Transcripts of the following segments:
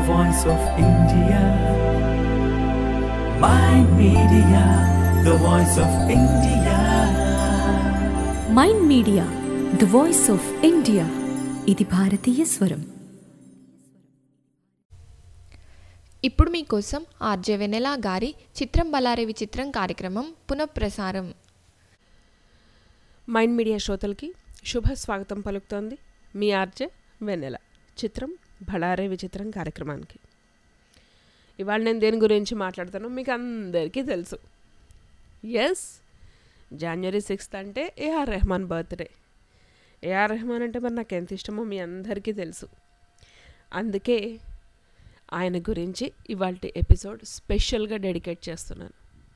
voice of India. Mind Media, the voice of India. Mind media the voice of India ఇది భారతీయ స్వరం ఇప్పుడు మీకోసం ఆర్జే వెనెలా గారి చిత్రం బలారే విచిత్రం కార్యక్రమం పునఃప్రసారం మైండ్ మీడియా శ్రోతలకి శుభ స్వాగతం పలుకుతోంది మీ ఆర్జే వెన్నెల చిత్రం భళారే విచిత్రం కార్యక్రమానికి ఇవాళ నేను దేని గురించి మాట్లాడతానో మీకు అందరికీ తెలుసు ఎస్ జనవరి సిక్స్త్ అంటే A R Rahman birthday A R Rahman అంటే మరి నాకు ఎంత ఇష్టమో మీ అందరికీ తెలుసు అందుకే ఆయన గురించి ఇవాళ ఎపిసోడ్ స్పెషల్గా డెడికేట్ చేస్తున్నాను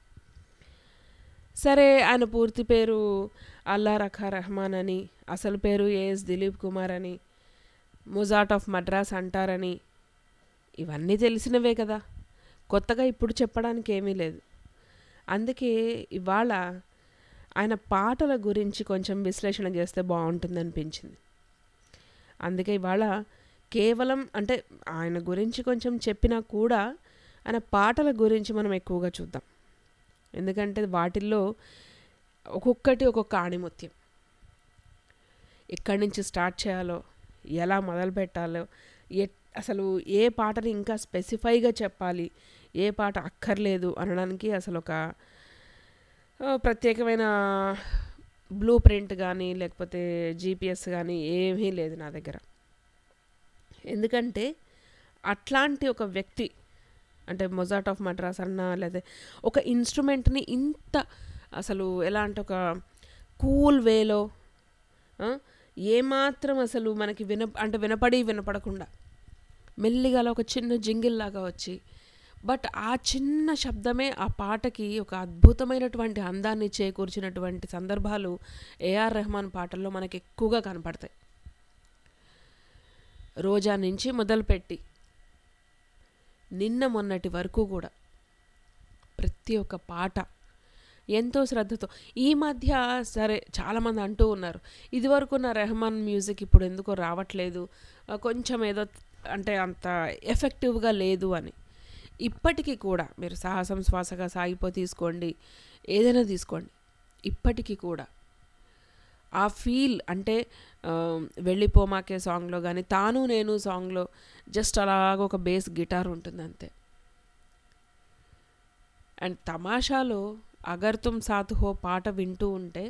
సరే ఆయన పూర్తి పేరు అల్లా రఖా రెహమాన్ అని అసలు పేరు ఏఎస్ దిలీప్ కుమార్ అని ముజాట్ ఆఫ్ మద్రాస్ అంటారని ఇవన్నీ తెలిసినవే కదా కొత్తగా ఇప్పుడు చెప్పడానికి ఏమీ లేదు అందుకే ఇవాళ ఆయన పాటల గురించి కొంచెం విశ్లేషణ చేస్తే బాగుంటుంది అనిపించింది అందుకే ఇవాళ కేవలం అంటే ఆయన గురించి కొంచెం చెప్పినా కూడా ఆయన పాటల గురించి మనం ఎక్కువగా చూద్దాం ఎందుకంటే వాటిల్లో ఒక్కొక్కటి ఒక్కొక్క ఆణిముత్యం ఎక్కడి నుంచి స్టార్ట్ చేయాలో ఎలా మొదలు పెట్టాలో ఎ అసలు ఏ పాటని ఇంకా స్పెసిఫైగా చెప్పాలి ఏ పాట అక్కర్లేదు అనడానికి అసలు ఒక ఆ, ప్రత్యేకమైన బ్లూ ప్రింట్ కానీ లేకపోతే జీపీఎస్ కానీ ఏమీ లేదు నా దగ్గర ఎందుకంటే అట్లాంటి ఒక వ్యక్తి అంటే మొజాట్ ఆఫ్ మద్రాస్ అన్నా లేదా ఒక ఇన్స్ట్రుమెంట్ని ఇంత అసలు ఎలా అంటే ఒక కూల్ వేలో ఆ, ఏమాత్రం అసలు మనకి విన అంటే వినపడి వినపడకుండా మెల్లిగా అలా ఒక చిన్న జింగిల్ లాగా వచ్చి బట్ ఆ చిన్న శబ్దమే ఆ పాటకి ఒక అద్భుతమైనటువంటి అందాన్ని చేకూర్చినటువంటి సందర్భాలు ఏఆర్ రెహమాన్ పాటల్లో మనకి ఎక్కువగా కనపడతాయి రోజా నుంచి మొదలుపెట్టి నిన్న మొన్నటి వరకు కూడా ప్రతి ఒక్క పాట ఎంతో శ్రద్ధతో ఈ మధ్య సరే చాలామంది అంటూ ఉన్నారు ఇదివరకు ఉన్న రెహమాన్ మ్యూజిక్ ఇప్పుడు ఎందుకో రావట్లేదు ఆ, కొంచెం ఏదో అంటే అంత ఎఫెక్టివ్గా లేదు అని ఇప్పటికీ కూడా మీరు సాహసం శ్వాసగా సాగిపో తీసుకోండి ఏదైనా తీసుకోండి ఇప్పటికీ కూడా ఆ ఫీల్ అంటే ఆ, వెళ్ళిపోమాకే సాంగ్లో కానీ తాను నేను సాంగ్లో జస్ట్ అలాగ ఒక బేస్ గిటార్ ఉంటుంది అంతే అండ్ తమాషాలో అగర్ తుమ్ సాత్ హో పాట వింటూ ఉంటే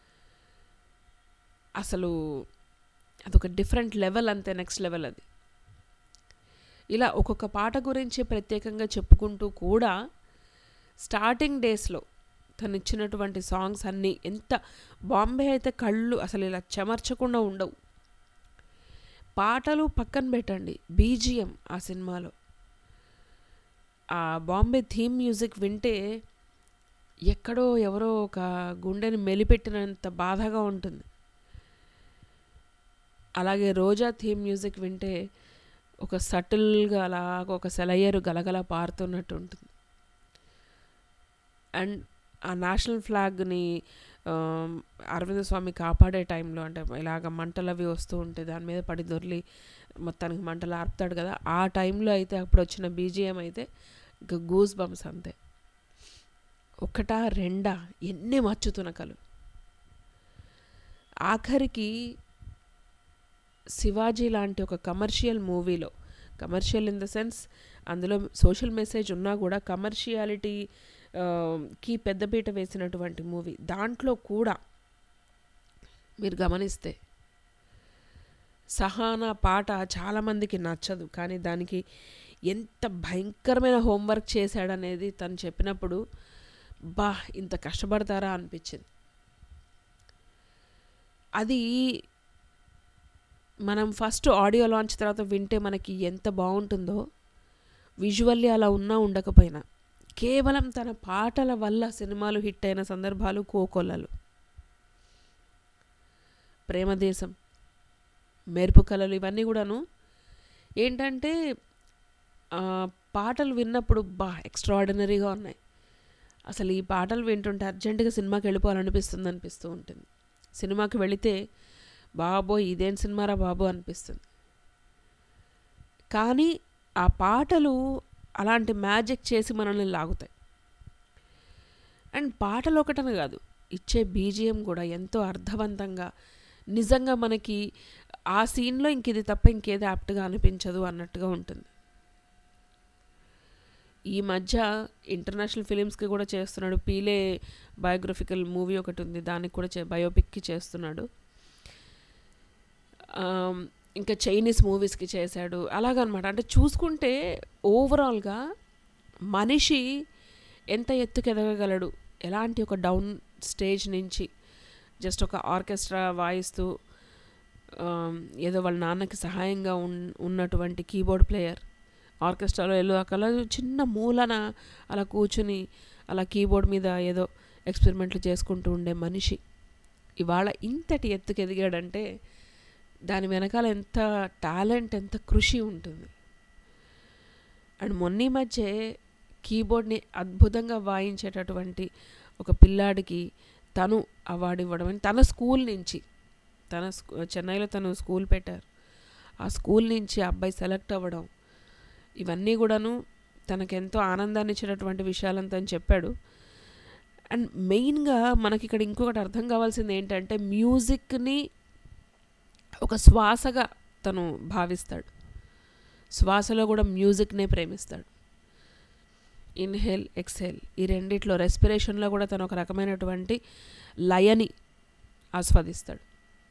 అసలు అదొక డిఫరెంట్ లెవెల్ అంతే నెక్స్ట్ లెవెల్ అది ఇలా ఒక్కొక్క పాట గురించి ప్రత్యేకంగా చెప్పుకుంటూ కూడా స్టార్టింగ్ డేస్లో తను ఇచ్చినటువంటి సాంగ్స్ అన్నీ ఎంత బాంబే అయితే కళ్ళు అసలు ఇలా చెమర్చకుండా ఉండవు పాటలు పక్కన పెట్టండి బీజిఎం ఆ సినిమాలో ఆ బాంబే థీమ్ మ్యూజిక్ వింటే ఎక్కడో ఎవరో ఒక గుండెని మెలిపెట్టినంత బాధగా ఉంటుంది అలాగే రోజా థీమ్ మ్యూజిక్ వింటే ఒక సటిల్గా అలాగ ఒక సెలయేరు గలగల పారుతున్నట్టు ఉంటుంది అండ్ ఆ నేషనల్ ఫ్లాగ్ని అరవింద స్వామి కాపాడే టైంలో అంటే ఇలాగ మంటలు అవి వస్తూ ఉంటే దాని మీద పడి దొర్లి మొత్తానికి మంటలు ఆర్పుతాడు కదా ఆ టైంలో అయితే అప్పుడు వచ్చిన బీజిఎం అయితే ఇంకా గూస్ బంప్స్ అంతే ఒకటా రెండా ఎన్ని మచ్చు తునకలు ఆఖరికి శివాజీ లాంటి ఒక కమర్షియల్ మూవీలో కమర్షియల్ ఇన్ ద సెన్స్ అందులో సోషల్ మెసేజ్ ఉన్నా కూడా కమర్షియాలిటీ కి పెద్దపీట వేసినటువంటి మూవీ దాంట్లో కూడా మీరు గమనిస్తే సహానా పాట చాలామందికి నచ్చదు కానీ దానికి ఎంత భయంకరమైన హోంవర్క్ చేశాడనేది తను చెప్పినప్పుడు బా ఇంత కష్టపడతారా అనిపించింది అది మనం ఫస్ట్ ఆడియో లాంచ్ తర్వాత వింటే మనకి ఎంత బాగుంటుందో విజువల్లీ అలా ఉన్నా ఉండకపోయినా కేవలం తన పాటల వల్ల సినిమాలు హిట్ అయిన సందర్భాలు కోకొల్లలు ప్రేమదేశం మెరుపు కళలు ఇవన్నీ కూడాను ఏంటంటే ఆ, పాటలు విన్నప్పుడు బా ఎక్స్ట్రాడినరీగా ఉన్నాయి అసలు ఈ పాటలు వింటుంటే అర్జెంటుగా సినిమాకి వెళ్ళిపోవాలనిపిస్తుంది అనిపిస్తూ ఉంటుంది సినిమాకి వెళితే బాబోయ్ ఇదేం సినిమారా బాబు అనిపిస్తుంది కానీ ఆ పాటలు అలాంటి మ్యాజిక్ చేసి మనల్ని లాగుతాయి అండ్ పాటలు ఒకటని కాదు ఇచ్చే బీజిఎం కూడా ఎంతో అర్థవంతంగా నిజంగా మనకి ఆ సీన్లో ఇంక ఇది తప్ప ఇంకేది యాప్ట్గా అనిపించదు అన్నట్టుగా ఉంటుంది ఈ మధ్య ఇంటర్నేషనల్ ఫిలిమ్స్కి కూడా చేస్తున్నాడు పీలే బయోగ్రఫికల్ మూవీ ఒకటి ఉంది దానికి కూడా చే బయోపిక్కి చేస్తున్నాడు ఆమ్, ఇంకా చైనీస్ మూవీస్కి చేశాడు అలాగనమాట అంటే చూసుకుంటే ఓవరాల్గా మనిషి ఎంత ఎత్తుకు ఎదగగలడు ఎలాంటి ఒక డౌన్ స్టేజ్ నుంచి జస్ట్ ఒక ఆర్కెస్ట్రా వాయిస్తూ ఆమ్, ఏదో వాళ్ళ నాన్నకి సహాయంగా ఉన్ ఉన్నటువంటి కీబోర్డ్ ప్లేయర్ ఆర్కెస్ట్రాలో వెళ్ళి అలా చిన్న మూలన అలా కూర్చుని అలా కీబోర్డ్ మీద ఏదో ఎక్స్పెరిమెంట్లు చేసుకుంటూ ఉండే మనిషి ఇవాళ ఇంతటి ఎత్తుకు ఎదిగాడంటే దాని వెనకాల ఎంత టాలెంట్ ఎంత కృషి ఉంటుంది అండ్ మొన్న ఈ మధ్య కీబోర్డ్ని అద్భుతంగా వాయించేటటువంటి ఒక పిల్లాడికి తను అవార్డు ఇవ్వడం అని తన స్కూల్ నుంచి తన స్కూ- చెన్నైలో తను స్కూల్ పెట్టారు ఆ స్కూల్ నుంచి ఆ అబ్బాయి సెలెక్ట్ అవ్వడం ఇవన్నీ కూడాను తనకెంతో ఆనందాన్ని ఇచ్చేటటువంటి విషయాలంతా అని చెప్పాడు అండ్ మెయిన్గా మనకి ఇక్కడ ఇంకొకటి అర్థం కావాల్సింది ఏంటంటే మ్యూజిక్ని ఒక శ్వాసగా తను భావిస్తాడు శ్వాసలో కూడా మ్యూజిక్నే ప్రేమిస్తాడు ఇన్హేల్ ఎక్స్హేల్ ఈ రెండిట్లో రెస్పిరేషన్లో కూడా తను ఒక రకమైనటువంటి లయని ఆస్వాదిస్తాడు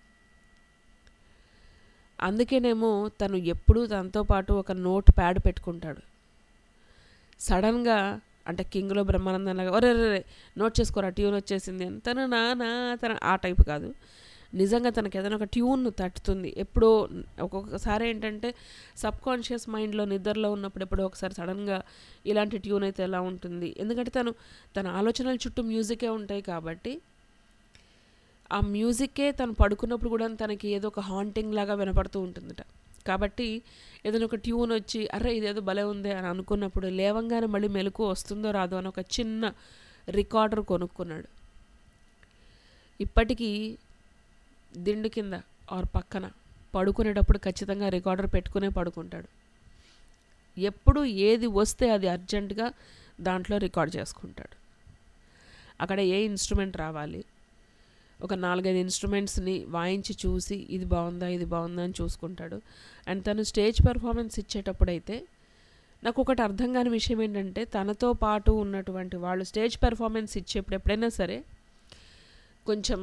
అందుకేనేమో తను ఎప్పుడూ తనతో పాటు ఒక నోట్ ప్యాడ్ పెట్టుకుంటాడు సడన్గా అంటే కింగ్లో బ్రహ్మానందం లాగా ఒరే రే నోట్ చేసుకోరా ట్యూన్ వచ్చేసింది అని తను నా నా తన ఆ టైప్ కాదు నిజంగా తనకి ఏదైనా ఒక ట్యూన్ తట్టుతుంది ఎప్పుడో ఒక్కొక్కసారి ఏంటంటే సబ్ కాన్షియస్ మైండ్లో నిద్రలో ఉన్నప్పుడు ఎప్పుడో ఒకసారి సడన్గా ఇలాంటి ట్యూన్ అయితే ఎలా ఉంటుంది ఎందుకంటే తను తన ఆలోచనల చుట్టూ మ్యూజికే ఉంటాయి కాబట్టి ఆ మ్యూజిక్కే తను పడుకున్నప్పుడు కూడా తనకి ఏదో ఒక హాంటింగ్ లాగా వినపడుతూ ఉంటుందట కాబట్టి ఏదైనా ఒక ట్యూన్ వచ్చి అరే ఇదేదో భలే ఉంది అని అనుకున్నప్పుడు లేవంగానే మళ్ళీ మెలకు వస్తుందో రాదో అని ఒక చిన్న రికార్డర్ కొనుక్కున్నాడు ఇప్పటికీ దిండు కింద ఆర్ పక్కన పడుకునేటప్పుడు ఖచ్చితంగా రికార్డర్ పెట్టుకునే పడుకుంటాడు ఎప్పుడు ఏది వస్తే అది అర్జెంటుగా దాంట్లో రికార్డ్ చేసుకుంటాడు అక్కడ ఏ ఇన్స్ట్రుమెంట్ రావాలి ఒక నాలుగైదు ఇన్స్ట్రుమెంట్స్ని వాయించి చూసి ఇది బాగుందా ఇది బాగుందా అని చూసుకుంటాడు అండ్ తను స్టేజ్ పెర్ఫార్మెన్స్ ఇచ్చేటప్పుడైతే నాకు ఒకటి అర్థం కాని విషయం ఏంటంటే తనతో పాటు ఉన్నటువంటి వాళ్ళు స్టేజ్ పెర్ఫార్మెన్స్ ఇచ్చేప్పుడు ఎప్పుడైనా సరే కొంచెం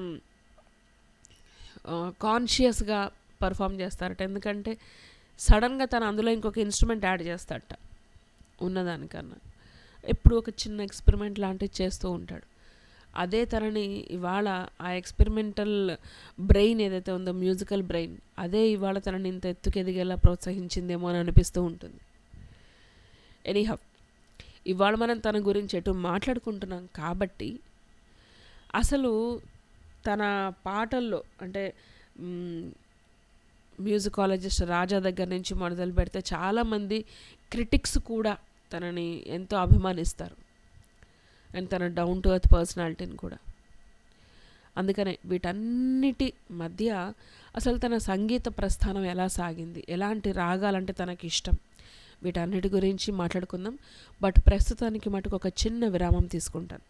కాన్షియస్గా పర్ఫామ్ చేస్తారట ఎందుకంటే సడన్గా తను అందులో ఇంకొక ఇన్స్ట్రుమెంట్ యాడ్ చేస్తాడట ఉన్నదానికన్నా ఎప్పుడు ఒక చిన్న ఎక్స్పెరిమెంట్ లాంటివి చేస్తూ ఉంటాడు అదే తనని ఇవాళ ఆ ఎక్స్పెరిమెంటల్ బ్రెయిన్ ఏదైతే ఉందో మ్యూజికల్ బ్రెయిన్ అదే ఇవాళ తనని ఇంత ఎత్తుకెదిగేలా ప్రోత్సహించిందేమో అని అనిపిస్తూ ఉంటుంది ఎనీహవ్ ఇవాళ మనం తన గురించి ఎటు మాట్లాడుకుంటున్నాం కాబట్టి అసలు తన పాటల్లో అంటే మ్యూజికాలజిస్ట్ రాజా దగ్గర నుంచి మొదలు పెడితే చాలామంది క్రిటిక్స్ కూడా తనని ఎంతో అభిమానిస్తారు అండ్ తన డౌన్ టు ఎర్త్ పర్సనాలిటీని కూడా అందుకనే వీటన్నిటి మధ్య అసలు తన సంగీత ప్రస్థానం ఎలా సాగింది ఎలాంటి రాగాలంటే తనకి ఇష్టం వీటన్నిటి గురించి మాట్లాడుకుందాం బట్ ప్రస్తుతానికి మటుకు ఒక చిన్న విరామం తీసుకుంటాను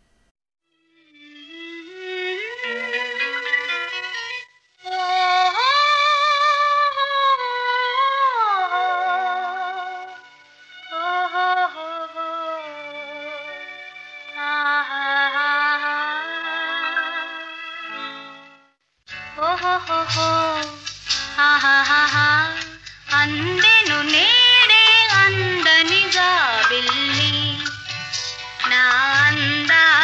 అందెను నేడే అందనిగా వెళ్ళి నా అందాల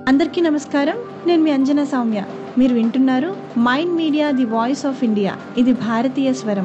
అందరికీ నమస్కారం నేను మీ అంజనా సౌమ్య మీరు వింటున్నారు mind media the voice of India ఇది భారతీయ స్వరం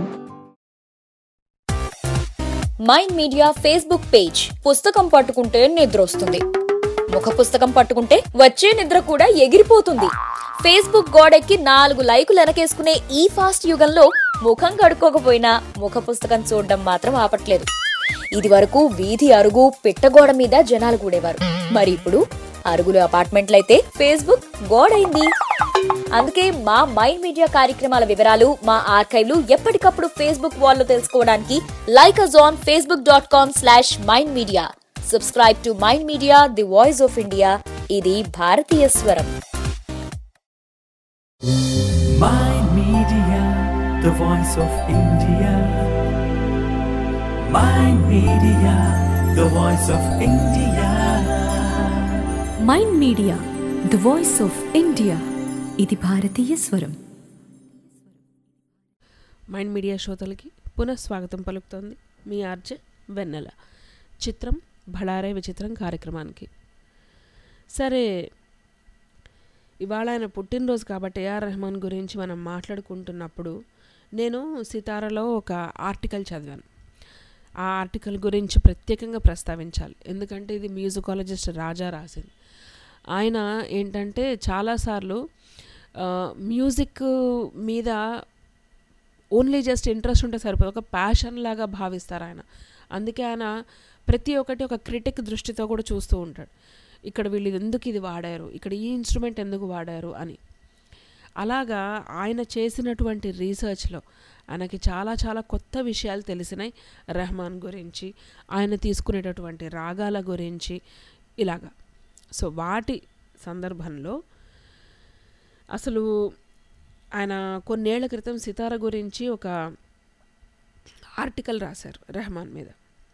మైండ్ మీడియా ఫేస్బుక్ పేజ్ పుస్తకం పట్టుకుంటే నిద్ర వస్తుంది ముఖ పుస్తకం పట్టుకుంటే వచ్చే నిద్ర కూడా ఎగిరిపోతుంది ఫేస్బుక్ గోడెక్కి నాలుగు లైకులు వెనకేసుకునే ఈ ఫాస్ట్ యుగంలో ముఖం కడుక్కోకపోయినా ముఖ పుస్తకం చూడడం మాత్రం ఆపట్లేదు ఇది వరకు వీధి అరుగు పిట్టగోడ మీద జనాలు కూడేవారు మరి ఇప్పుడు అరుగులు అపార్ట్మెంట్లయితే ఫేస్బుక్ గోడైంది అందుకే మా మైండ్ మీడియా కార్యక్రమాల వివరాలు మా ఆర్కైవ్లు ఎప్పటికప్పుడు ఫేస్బుక్ వాల్లో తెలుసుకోవడానికి like us on Facebook dot com slash mind media subscribe to mind media the voice of India ఇది భారతీయ స్వరం Mind Media, the voice of India. Mind Media, the voice of India. Mind media the voice of India ఇది భారతీయ స్వరం mind media శ్రోతలకి పునఃస్వాగతం పలుకుతోంది మీ RJ వెన్నెల చిత్రం భళారే విచిత్రం కార్యక్రమానికి సరే ఇవాళ ఆయన పుట్టినరోజు కాబట్టి ఏఆర్ రెహమాన్ గురించి మనం మాట్లాడుకుంటున్నప్పుడు నేను సితారాలో ఒక ఆర్టికల్ చదివాను ఆ ఆర్టికల్ గురించి ప్రత్యేకంగా ప్రస్తావించాలి ఎందుకంటే ఇది మ్యూజికాలజిస్ట్ రాజా రాసింది ఆయన ఏంటంటే చాలాసార్లు ఆ, మ్యూజిక్ మీద ఓన్లీ జస్ట్ ఇంట్రెస్ట్ ఉంటే సరిపోదు ఒక ప్యాషన్ లాగా భావిస్తారు ఆయన అందుకే ఆయన ప్రతి ఒక్కటి ఒక క్రిటిక్ దృష్టితో కూడా చూస్తూ ఉంటాడు ఇక్కడ వీళ్ళు ఇది ఎందుకు ఇది వాడారు ఇక్కడ ఈ ఇన్స్ట్రుమెంట్ ఎందుకు వాడారు అని అలాగా ఆయన చేసినటువంటి రీసెర్చ్లో ఆయనకి చాలా చాలా కొత్త విషయాలు తెలిసినాయి రెహమాన్ గురించి ఆయన తీసుకునేటటువంటి రాగాల గురించి ఇలాగా సో వాటి సందర్భంలో అసలు ఆయన కొన్నేళ్ల క్రితం సితార గురించి ఒక ఆర్టికల్ రాశారు రెహమాన్ మీద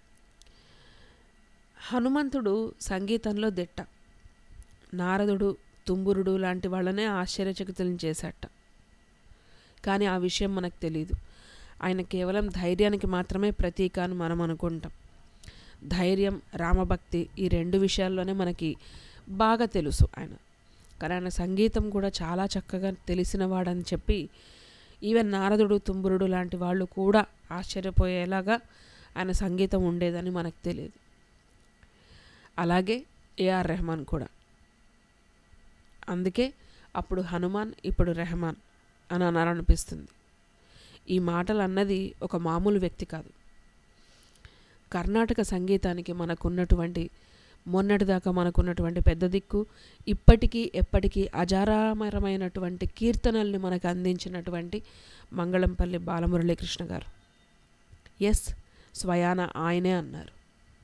హనుమంతుడు సంగీతంలో దిట్ట నారదుడు తుంబురుడు లాంటి వాళ్ళనే ఆశ్చర్యచకితులను చేశాట కానీ ఆ విషయం మనకు తెలియదు ఆయన కేవలం ధైర్యానికి మాత్రమే ప్రతీక అని మనం అనుకుంటాం ధైర్యం రామభక్తి ఈ రెండు విషయాల్లోనే మనకి బాగా తెలుసు ఆయన కానీ ఆయన సంగీతం కూడా చాలా చక్కగా తెలిసినవాడని చెప్పి ఈవెన్ నారదుడు తుంబురుడు లాంటి వాళ్ళు కూడా ఆశ్చర్యపోయేలాగా ఆయన సంగీతం ఉండేదని మనకు తెలియదు అలాగే ఏఆర్ రెహమాన్ కూడా అందుకే అప్పుడు హనుమాన్ ఇప్పుడు రెహమాన్ అని అనాలనిపిస్తుంది ఈ మాటలు అన్నది ఒక మామూలు వ్యక్తి కాదు కర్ణాటక సంగీతానికి మనకున్నటువంటి మొన్నటిదాకా మనకున్నటువంటి పెద్ద దిక్కు ఇప్పటికీ ఎప్పటికీ అజారామరమైనటువంటి కీర్తనల్ని మనకు అందించినటువంటి మంగళంపల్లి బాలమురళీకృష్ణ గారు ఎస్ స్వయాన ఆయనే అన్నారు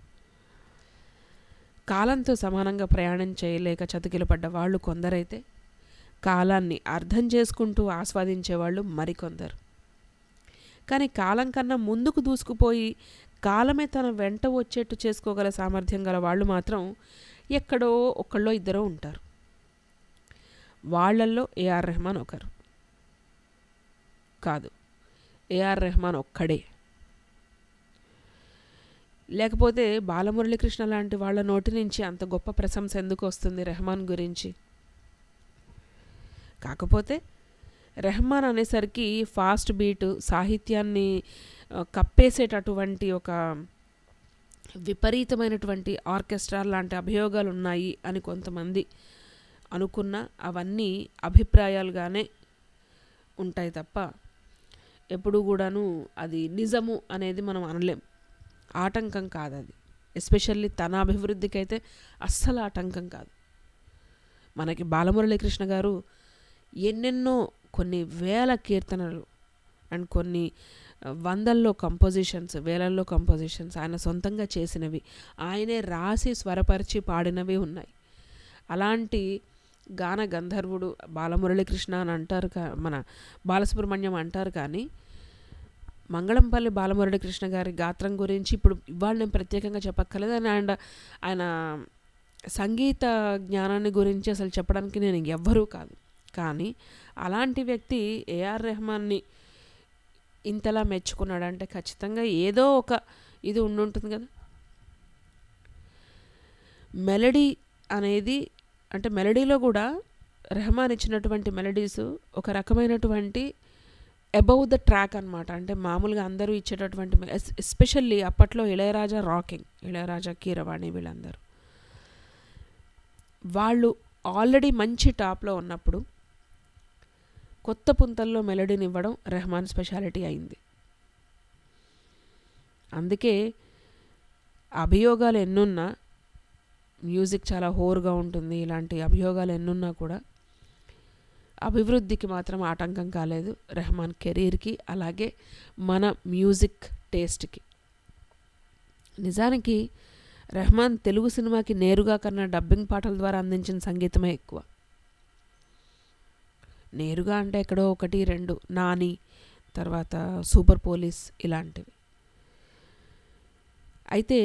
కాలంతో సమానంగా ప్రయాణం చేయలేక చతికిలపడ్డ వాళ్ళు కొందరైతే కాలాన్ని అర్థం చేసుకుంటూ ఆస్వాదించేవాళ్ళు మరికొందరు కానీ కాలం కన్నా ముందుకు దూసుకుపోయి కాలమే తన వెంట వచ్చేట్టు చేసుకోగల సామర్థ్యం గల వాళ్ళు మాత్రం ఎక్కడో ఒక్కళ్ళో ఇద్దరో ఉంటారు వాళ్ళల్లో ఏఆర్ రెహమాన్ ఒకరు కాదు ఏఆర్ రెహమాన్ ఒక్కడే లేకపోతే బాలమురళీకృష్ణ లాంటి వాళ్ళ నోటి నుంచి అంత గొప్ప ప్రశంస ఎందుకు వస్తుంది రెహమాన్ గురించి కాకపోతే రెహమాన్ అనేసరికి ఫాస్ట్ బీట్ సాహిత్యాన్ని ఆ, కప్పేసేటటువంటి ఒక విపరీతమైనటువంటి ఆర్కెస్ట్రా లాంటి అభియోగాలు ఉన్నాయి అని కొంతమంది అనుకున్న అవన్నీ అభిప్రాయాలుగానే ఉంటాయి తప్ప ఎప్పుడు కూడాను అది నిజము అనేది మనం అనలేం ఆటంకం కాదు అది ఎస్పెషల్లీ తన అభివృద్ధికి అయితే అస్సలు ఆటంకం కాదు మనకి బాలమురళీకృష్ణ గారు ఎన్నెన్నో కొన్ని వేల కీర్తనలు అండ్ కొన్ని ఆ, వందల్లో కంపోజిషన్స్ వేలల్లో కంపోజిషన్స్ ఆయన సొంతంగా చేసినవి ఆయనే రాసి స్వరపరిచి పాడినవి ఉన్నాయి అలాంటి గాన గంధర్వుడు బాలమురళీకృష్ణ అని అంటారు కా మన బాలసుబ్రహ్మణ్యం అంటారు కానీ మంగళంపల్లి బాలమురళీకృష్ణ గారి గాత్రం గురించి ఇప్పుడు ఇవాళ నేను ప్రత్యేకంగా చెప్పక్కర్లేదు అని ఆయన ఆయన సంగీత జ్ఞానాన్ని గురించి అసలు చెప్పడానికి నేను ఎవ్వరూ కాదు కానీ అలాంటి వ్యక్తి ఏఆర్ రెహమాన్ని ఇంతలా మెచ్చుకున్నాడంటే ఖచ్చితంగా ఏదో ఒక ఇది ఉండుంటుంది కదా మెలడీ అనేది అంటే మెలడీలో కూడా రెహమాన్ ఇచ్చినటువంటి మెలడీస్ ఒక రకమైనటువంటి అబౌవ్ ద ట్రాక్ అనమాట అంటే మామూలుగా అందరూ ఇచ్చేటటువంటి ఎస్పెషల్లీ అప్పట్లో ఇళయరాజా రాకింగ్ ఇళయరాజా కీరవాణి వీళ్ళందరూ వాళ్ళు ఆల్రెడీ మంచి టాప్లో ఉన్నప్పుడు కొత్త పుంతల్లో మెలడీని ఇవ్వడం రెహమాన్ స్పెషాలిటీ అయింది అందుకే అభియోగాలు ఎన్నున్నా మ్యూజిక్ చాలా హోరుగా ఉంటుంది ఇలాంటి అభియోగాలు ఎన్నున్నా కూడా అభివృద్ధికి మాత్రం ఆటంకం కాలేదు రెహమాన్ కెరీర్కి అలాగే మన మ్యూజిక్ టేస్ట్కి నిజానికి రెహమాన్ తెలుగు సినిమాకి నేరుగా కన్నా డబ్బింగ్ పాటల ద్వారా అందించిన సంగీతమే ఎక్కువ నేరుగా అంటే ఎక్కడో ఒకటి రెండు నాని తర్వాత సూపర్ పోలీస్ ఇలాంటివి అయితే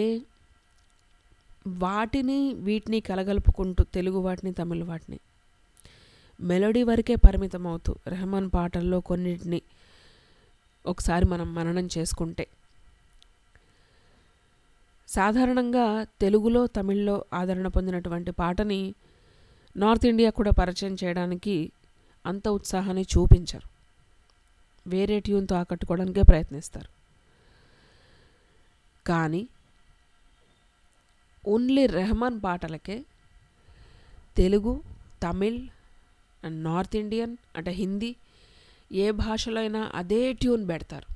వాటిని వీటిని కలగలుపుకుంటూ తెలుగు వాటిని తమిళ వాటిని మెలోడీ వరకే పరిమితం అవుతూ రెహమాన్ పాటల్లో కొన్నిటిని ఒకసారి మనం మననం చేసుకుంటే సాధారణంగా తెలుగులో తమిళ్లో ఆదరణ పొందినటువంటి పాటని నార్త్ ఇండియా కూడా పరిచయం చేయడానికి అంత ఉత్సాహాన్ని చూపించరు వేరే ట్యూన్తో ఆకట్టుకోవడానికే ప్రయత్నిస్తారు కానీ ఓన్లీ రెహమాన్ పాటలకే Telugu Tamil and north Indian అంటే హిందీ ఏ భాషలో అయినా అదే ట్యూన్ పెడతారు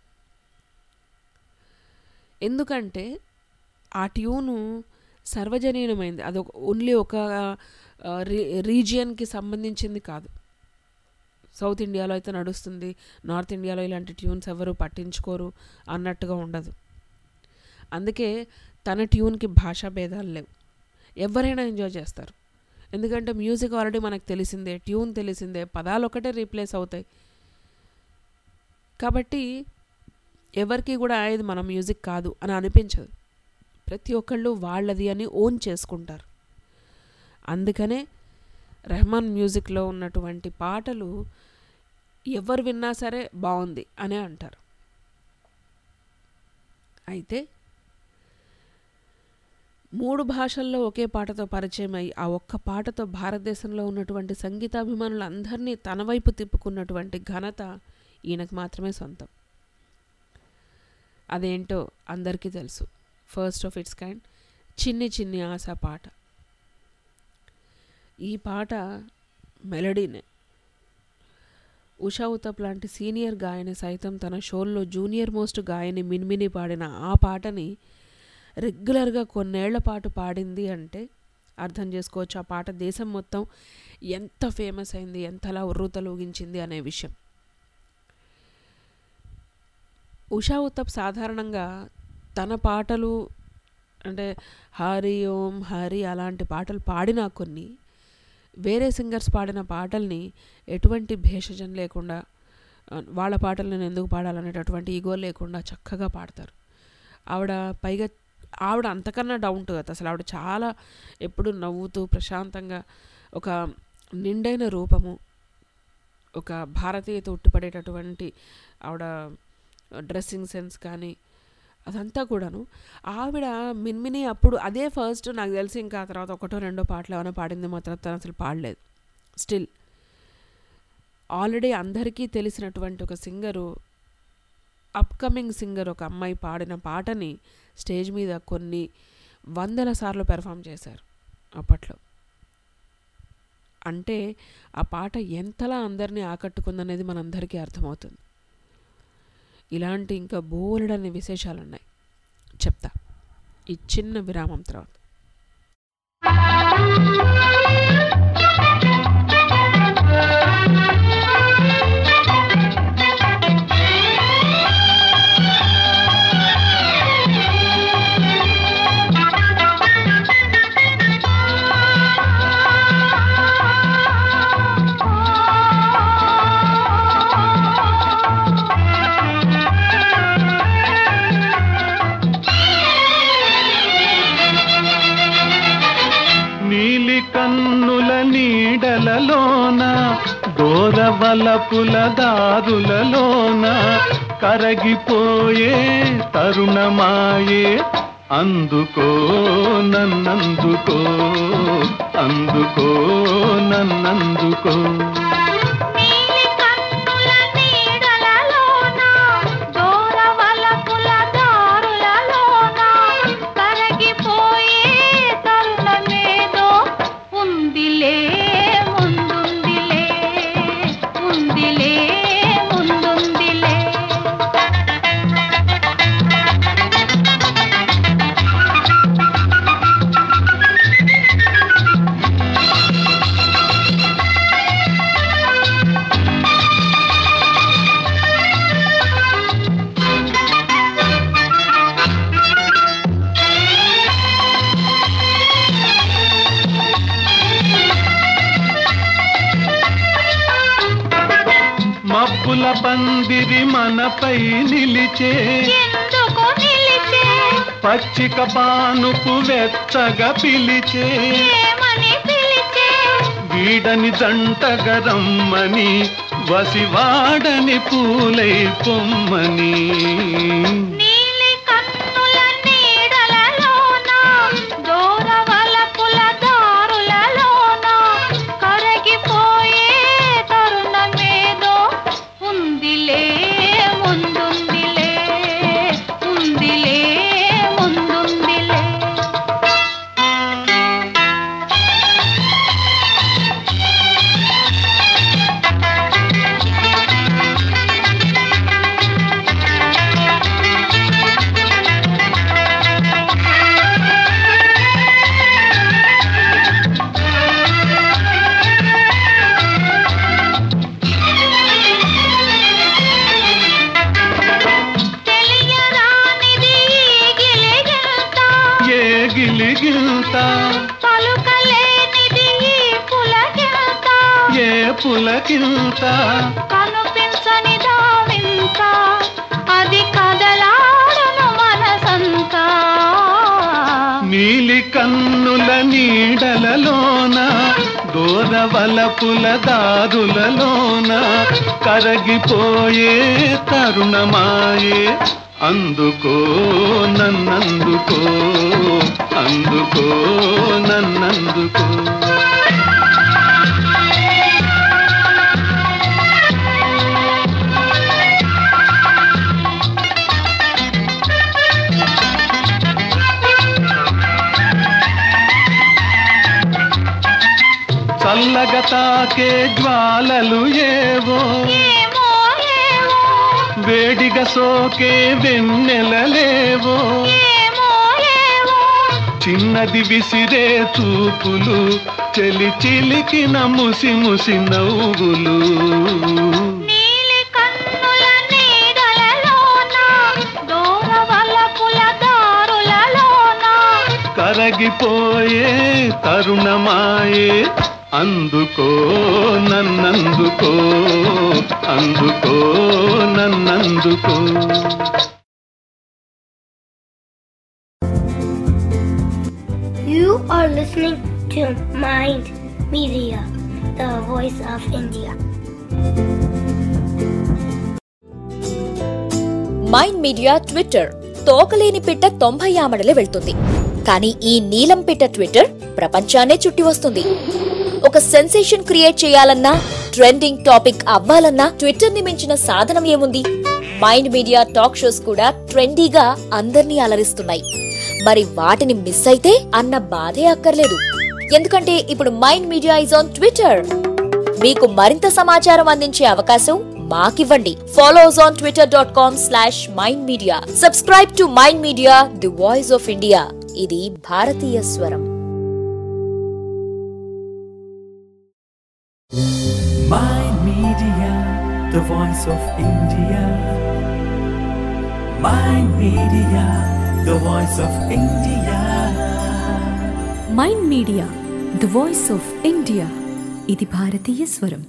ఎందుకంటే ఆ ట్యూను సర్వజనీయమైంది అది ఒక ఓన్లీ ఒక ఆ, రీ రీజియన్కి సంబంధించింది కాదు సౌత్ ఇండియాలో అయితే నడుస్తుంది నార్త్ ఇండియాలో ఇలాంటి ట్యూన్స్ ఎవరు పట్టించుకోరు అన్నట్టుగా ఉండదు అందుకే తన ట్యూన్కి భాషా భేదాలు లేవు ఎవరైనా ఎంజాయ్ చేస్తారు ఎందుకంటే మ్యూజిక్ ఆల్రెడీ మనకు తెలిసిందే ట్యూన్ తెలిసిందే పదాలు ఒకటే రీప్లేస్ అవుతాయి కాబట్టి ఎవరికి కూడా "ఆ, ఇది మన మ్యూజిక్ కాదు అని అనిపించదు ప్రతి ఒక్కళ్ళు వాళ్ళది అని ఓన్ చేసుకుంటారు అందుకనే రెహమాన్ మ్యూజిక్లో ఉన్నటువంటి పాటలు ఎవరు విన్నా సరే బాగుంది అనే అంటారు అయితే మూడు భాషల్లో ఒకే పాటతో పరిచయం అయి ఆ ఒక్క పాటతో భారతదేశంలో ఉన్నటువంటి సంగీతాభిమానులందరినీ తన వైపు తిప్పుకున్నటువంటి ఘనత ఈయనకు మాత్రమే సొంతం అదేంటో అందరికీ తెలుసు ఫస్ట్ ఆఫ్ ఇట్స్ కైండ్ చిన్ని చిన్ని ఆశ పాట ఈ పాట మెలడీనే ఉషా ఉతప్ లాంటి సీనియర్ గాయని సైతం తన షోల్లో జూనియర్ మోస్ట్ గాయని మిన్మిని పాడిన ఆ పాటని రెగ్యులర్గా కొన్నేళ్ల పాటు పాడింది అంటే అర్థం చేసుకోవచ్చు ఆ పాట దేశం మొత్తం ఎంత ఫేమస్ అయింది ఎంతలా ఉర్రూతలూగించింది అనే విషయం ఉషా ఉత్తప్ సాధారణంగా తన పాటలు అంటే హరి ఓం హరి అలాంటి పాటలు పాడినా కొన్ని వేరే సింగర్స్ పాడిన పాటల్ని ఎటువంటి భేషజం లేకుండా ఆ, వాళ్ళ పాటలు నేను ఎందుకు పాడాలనేటటువంటి ఈగో లేకుండా చక్కగా పాడతారు ఆవిడ పైగా ఆవిడ అంతకన్నా డౌన్ టు ఎర్త్ అసలు ఆవిడ చాలా ఎప్పుడు నవ్వుతూ ప్రశాంతంగా ఒక నిండైన రూపము ఒక భారతీయత ఉట్టిపడేటటువంటి ఆవిడ డ్రెస్సింగ్ సెన్స్ కానీ అదంతా కూడాను ఆవిడ మిన్మిని అప్పుడు అదే ఫస్ట్ నాకు తెలిసి ఇంకా ఆ తర్వాత ఒకటో రెండో పాటలు ఏమైనా పాడింది మాత్రం తను అసలు పాడలేదు స్టిల్ ఆల్రెడీ అందరికీ తెలిసినటువంటి ఒక సింగరు అప్కమింగ్ సింగర్ ఒక అమ్మాయి పాడిన పాటని స్టేజ్ మీద కొన్ని వందల సార్లు పెర్ఫామ్ చేశారు అప్పట్లో అంటే ఆ పాట ఎంతలా అందరినీ ఆకట్టుకుందనేది మనందరికీ అర్థమవుతుంది ఇలాంటి ఇంకా బోలెడన్ని విశేషాలు ఉన్నాయి చెప్తా ఈ చిన్న విరామం తర్వాత నీలి కన్నుల నీడలలోన దూరవలపుల దారులలోన కరగిపోయే తరుణమాయే అందుకో నన్నందుకో అందుకో నన్నందుకో నీలి కన్నుల నీడలలోన దూరవలపుల దారులలోన కరగిపోయే తరుణమేదో ఉందిలే ముందుందిలే ఉందిలే ముందుందిలే మబ్బుల పందిరి మనపై నిలిచే ఎందుకు నిలిచే పచ్చిక పానుపు వెచ్చగా పిలిచే ఏమని పిలిచే వీడని జంటగా రమ్మని వసివాడని పూలై పొమ్మని నీలి కన్నుల నీడలలోన దూరవలపుల దారులలోన కరగిపోయే తరుణమేదో ఉందిలే ముందుందిలే ఉందిలే ముందుందిలే తెలియరానిది ఈ గిలిగింత ఏ గిలిగిల్త పలుకలేనిది ఈ పులకింత ఏ పులకింత కనుపించని దావింత అది కదలాడను మనసంతా నీలి కన్నుల నీడలలోన దూరవలపుల దారులలోన కరగిపోయే తరుణమాయే అందుకో నన్నందుకో అందుకో నన్నందుకో చల్లగా తాకే జ్వాలలు ఏవో ఏమో ఏమో వేడిగా సోకే వెన్నెలలేవో ఏమో ఏమో చిన్నది విసిరే చూపులు చెలి చిలికిన ముసి ముసి నవ్వులు నీలి కన్నుల నీడలలోన దూరవలపుల దారులలోన కరగిపోయే తరుణమాయే అందుకో నన్నందుకో అందుకో నన్నందుకో You are listening to Mind Media, the voice of India. Mind media Twitter తోకలేని పిట్ట తొంభై ఆమడలే వెళ్తుంది కానీ ఈ నీలం పిట్ట ట్విట్టర్ ప్రపంచాన్నే చుట్టి వస్తుంది ఒక సెన్సేషన్ క్రియేట్ చేయాలన్నా ట్రెండింగ్ టాపిక్ అవ్వాలన్నా ట్విట్టర్ ని మించిన సాధనం ఏముంది మైండ్ మీడియా టాక్ షోస్ కూడా ట్రెండీగా అందర్నీ అలరిస్తున్నాయి మరి వాటిని మిస్ అయితే అన్న బాధే అక్కర్లేదు ఎందుకంటే ఇప్పుడు mind media is on Twitter మీకు మరింత సమాచారం అందించే అవకాశం మాకివ్వండి follow us on Twitter dot com slash mind media subscribe to mind media the voice of India ఇది భారతీయ స్వరం Mind Media, the voice of India. Mind Media, the voice of India. Mind media the voice of India ఇది భారతీయ స్వరం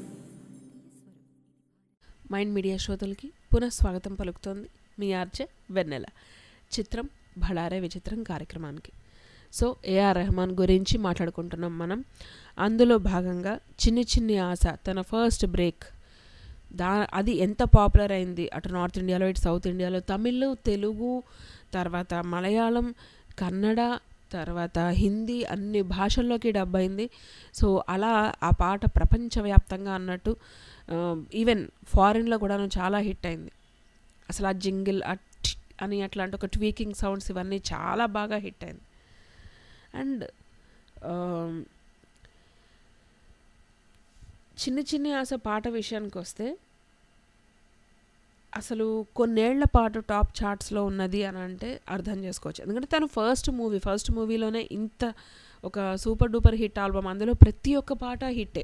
mind media శ్రోతలకి పునః స్వాగతం పలుకుతోంది మీ ఆర్జే వెన్నెల చిత్రం భళారే విచిత్రం కార్యక్రమానికి సో ఏఆర్ రెహమాన్ గురించి మాట్లాడుకుంటున్నాం మనం అందులో భాగంగా చిన్ని చిన్ని ఆశ తన ఫస్ట్ బ్రేక్ దా అది ఎంత పాపులర్ అయింది అటు నార్త్ ఇండియాలో ఇటు సౌత్ ఇండియాలో తమిళ్ తెలుగు తర్వాత మలయాళం కన్నడ తర్వాత హిందీ అన్ని భాషల్లోకి డబ్ అయింది సో అలా ఆ పాట ప్రపంచవ్యాప్తంగా అన్నట్టు ఈవెన్ ఫారిన్లో కూడాను చాలా హిట్ అయింది అసలు ఆ జింగిల్ ఆ టి అని అట్లాంటి ఒక ట్వీకింగ్ సౌండ్స్ ఇవన్నీ చాలా బాగా హిట్ అయింది అండ్ చిన్ని చిన్ని ఆశ పాట విషయానికి వస్తే అసలు కొన్నేళ్ల పాటు టాప్ చార్ట్స్లో ఉన్నది అని అంటే అర్థం చేసుకోవచ్చు ఎందుకంటే తను ఫస్ట్ మూవీ ఫస్ట్ మూవీలోనే ఇంత ఒక సూపర్ డూపర్ హిట్ ఆల్బమ్ అందులో ప్రతి ఒక్క పాట హిట్టే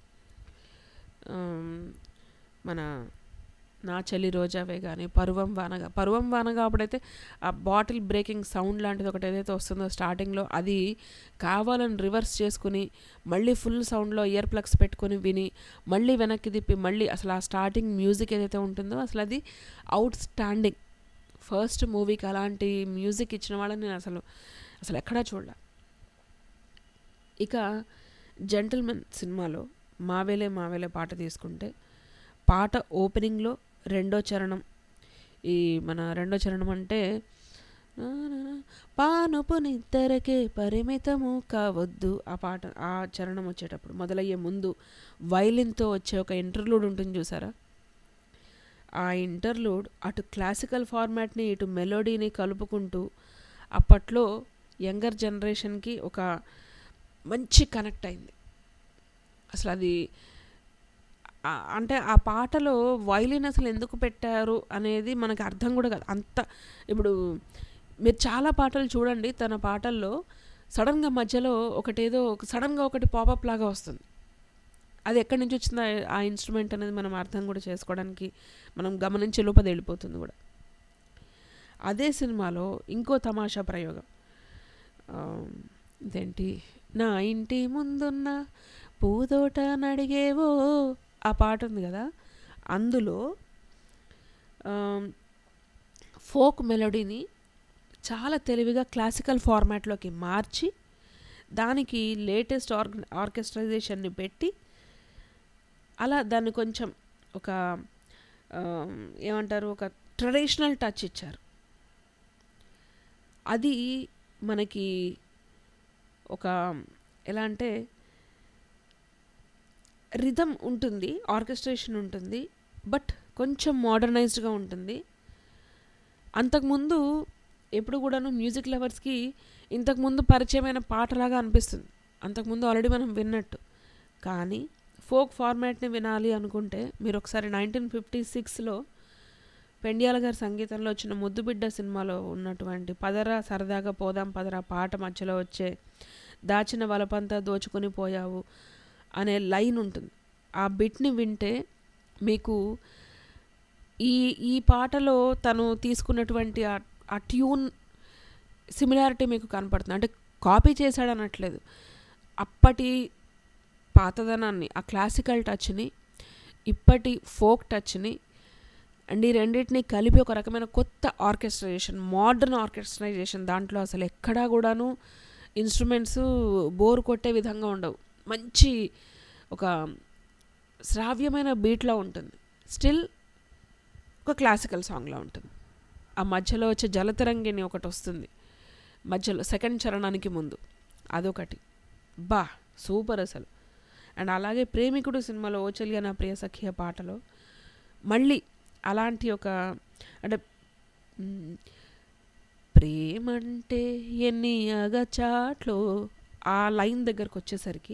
ఆమ్, మన నా చెల్లి రోజావే కానీ పరువం వానగా పరువం వానగా అప్పుడైతే ఆ బాటిల్ బ్రేకింగ్ సౌండ్ లాంటిది ఒకటి ఏదైతే వస్తుందో స్టార్టింగ్లో అది కావాలని రివర్స్ చేసుకుని మళ్ళీ ఫుల్ సౌండ్లో ఇయర్ ప్లగ్స్ పెట్టుకొని విని మళ్ళీ వెనక్కి తిప్పి మళ్ళీ అసలు ఆ స్టార్టింగ్ మ్యూజిక్ ఏదైతే ఉంటుందో అసలు అది అవుట్ స్టాండింగ్ ఫస్ట్ మూవీకి అలాంటి మ్యూజిక్ ఇచ్చిన వాళ్ళని నేను అసలు అసలు ఎక్కడా చూడలే ఇక జెంటిల్మెన్ సినిమాలో మావేలే మావేలే పాట తీసుకుంటే పాట ఓపెనింగ్లో రెండో చరణం ఈ మన రెండో చరణం అంటే పానుపు నిద్దరకే పరిమితము కావద్దు ఆ పాట ఆ చరణం వచ్చేటప్పుడు మొదలయ్యే ముందు వైలిన్తో వచ్చే ఒక ఇంటర్లూడ్ ఉంటుంది చూసారా ఆ ఇంటర్లూడ్ అటు క్లాసికల్ ఫార్మాట్ని ఇటు మెలోడీని కలుపుకుంటూ అప్పట్లో యంగర్ జనరేషన్కి ఒక మంచి కనెక్ట్ అయింది అసలు అది ఆ- అంటే ఆ పాటలో వైలిన్ అసలు ఎందుకు పెట్టారు అనేది మనకు అర్థం కూడా కాదు అంత ఇప్పుడు మీరు చాలా పాటలు చూడండి తన పాటల్లో సడన్గా మధ్యలో ఒకటేదో ఒక సడన్గా ఒకటి పాపప్ లాగా వస్తుంది అది ఎక్కడి నుంచి వచ్చిందో ఆ- ఆ ఇన్స్ట్రుమెంట్ అనేది మనం అర్థం కూడా చేసుకోవడానికి మనం గమనించే లోపది వెళ్ళిపోతుంది కూడా అదే సినిమాలో ఇంకో తమాషా ప్రయోగం ఆ, ఇదేంటి నా ఇంటి ముందున్న పూదోట నడిగేవో ఆ పాట ఉంది కదా అందులో ఫోక్ మెలోడీని చాలా తెలివిగా క్లాసికల్ ఫార్మాట్లోకి మార్చి దానికి లేటెస్ట్ ఆర్గ ఆర్కెస్ట్రైజేషన్ని పెట్టి అలా దాన్ని కొంచెం ఒక ఆ, ఏమంటారు ఒక ట్రెడిషనల్ టచ్ ఇచ్చారు అది మనకి ఒక ఎలా అంటే రిథమ్ ఉంటుంది ఆర్కెస్ట్రేషన్ ఉంటుంది బట్ కొంచెం మోడర్నైజ్డ్గా ఉంటుంది అంతకుముందు ఎప్పుడు కూడాను మ్యూజిక్ లవర్స్కి ఇంతకుముందు పరిచయమైన పాటలాగా అనిపిస్తుంది అంతకుముందు ఆల్రెడీ మనం విన్నట్టు కానీ ఫోక్ ఫార్మాట్ని వినాలి అనుకుంటే మీరు ఒకసారి నైన్టీన్ ఫిఫ్టీ సిక్స్లో పెండియాల గారి సంగీతంలో వచ్చిన ముద్దుబిడ్డ సినిమాలో ఉన్నటువంటి పదరా సరదాగా పోదాం పదరా పాట మధ్యలో వచ్చే దాచిన వలపంతా దోచుకొని పోయావు అనే లైన్ ఉంటుంది ఆ బిట్ని వింటే మీకు ఈ ఈ పాటలో తను తీసుకున్నటువంటి ఆ- ఆ ట్యూన్ సిమిలారిటీ మీకు కనపడుతుంది అంటే కాపీ చేశాడు అనట్లేదు అప్పటి పాతదనాన్ని ఆ క్లాసికల్ టచ్ని ఇప్పటి ఫోక్ టచ్ని అండ్ ఈ రెండింటిని కలిపి ఒక రకమైన కొత్త ఆర్కెస్ట్రైజేషన్ మోడర్న్ ఆర్కెస్ట్రైజేషన్ దాంట్లో అసలు ఎక్కడా కూడాను ఇన్స్ట్రుమెంట్స్ బోర్ కొట్టే విధంగా ఉండవు మంచి ఒక శ్రావ్యమైన బీట్లో ఉంటుంది స్టిల్ ఒక క్లాసికల్ సాంగ్లో ఉంటుంది ఆ మధ్యలో వచ్చే జలతరంగిణి ఒకటి వస్తుంది మధ్యలో సెకండ్ చరణానికి ముందు అదొకటి బా సూపర్ అసలు అండ్ అలాగే ప్రేమికుడు సినిమాలో ఓచలిగా నా ప్రియ సఖియ పాటలో మళ్ళీ అలాంటి ఒక అంటే మ్, ప్రేమంటే ఎన్ని అగచాట్లో ఆ లైన్ దగ్గరకు వచ్చేసరికి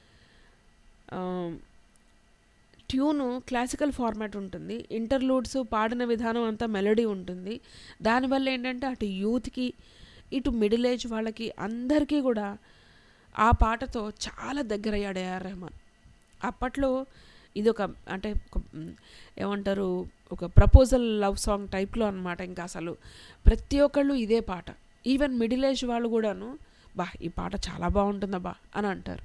ట్యూను క్లాసికల్ ఫార్మాట్ ఉంటుంది ఇంటర్లూడ్స్ పాడిన విధానం అంతా మెలడీ ఉంటుంది దానివల్ల ఏంటంటే అటు యూత్కి ఇటు మిడిల్ ఏజ్ వాళ్ళకి అందరికీ కూడా ఆ పాటతో చాలా దగ్గర అయ్యాడు ఏఆర్ రెహమాన్ అప్పట్లో ఇది ఒక అంటే ఒక మ్, ఏమంటారు ఒక ప్రపోజల్ లవ్ సాంగ్ టైప్లో అనమాట ఇంకా అసలు ప్రతి ఒక్కళ్ళు ఇదే పాట ఈవెన్ మిడిల్ ఏజ్ వాళ్ళు కూడాను బా ఈ పాట చాలా బాగుంటుందబ్బా అని అంటారు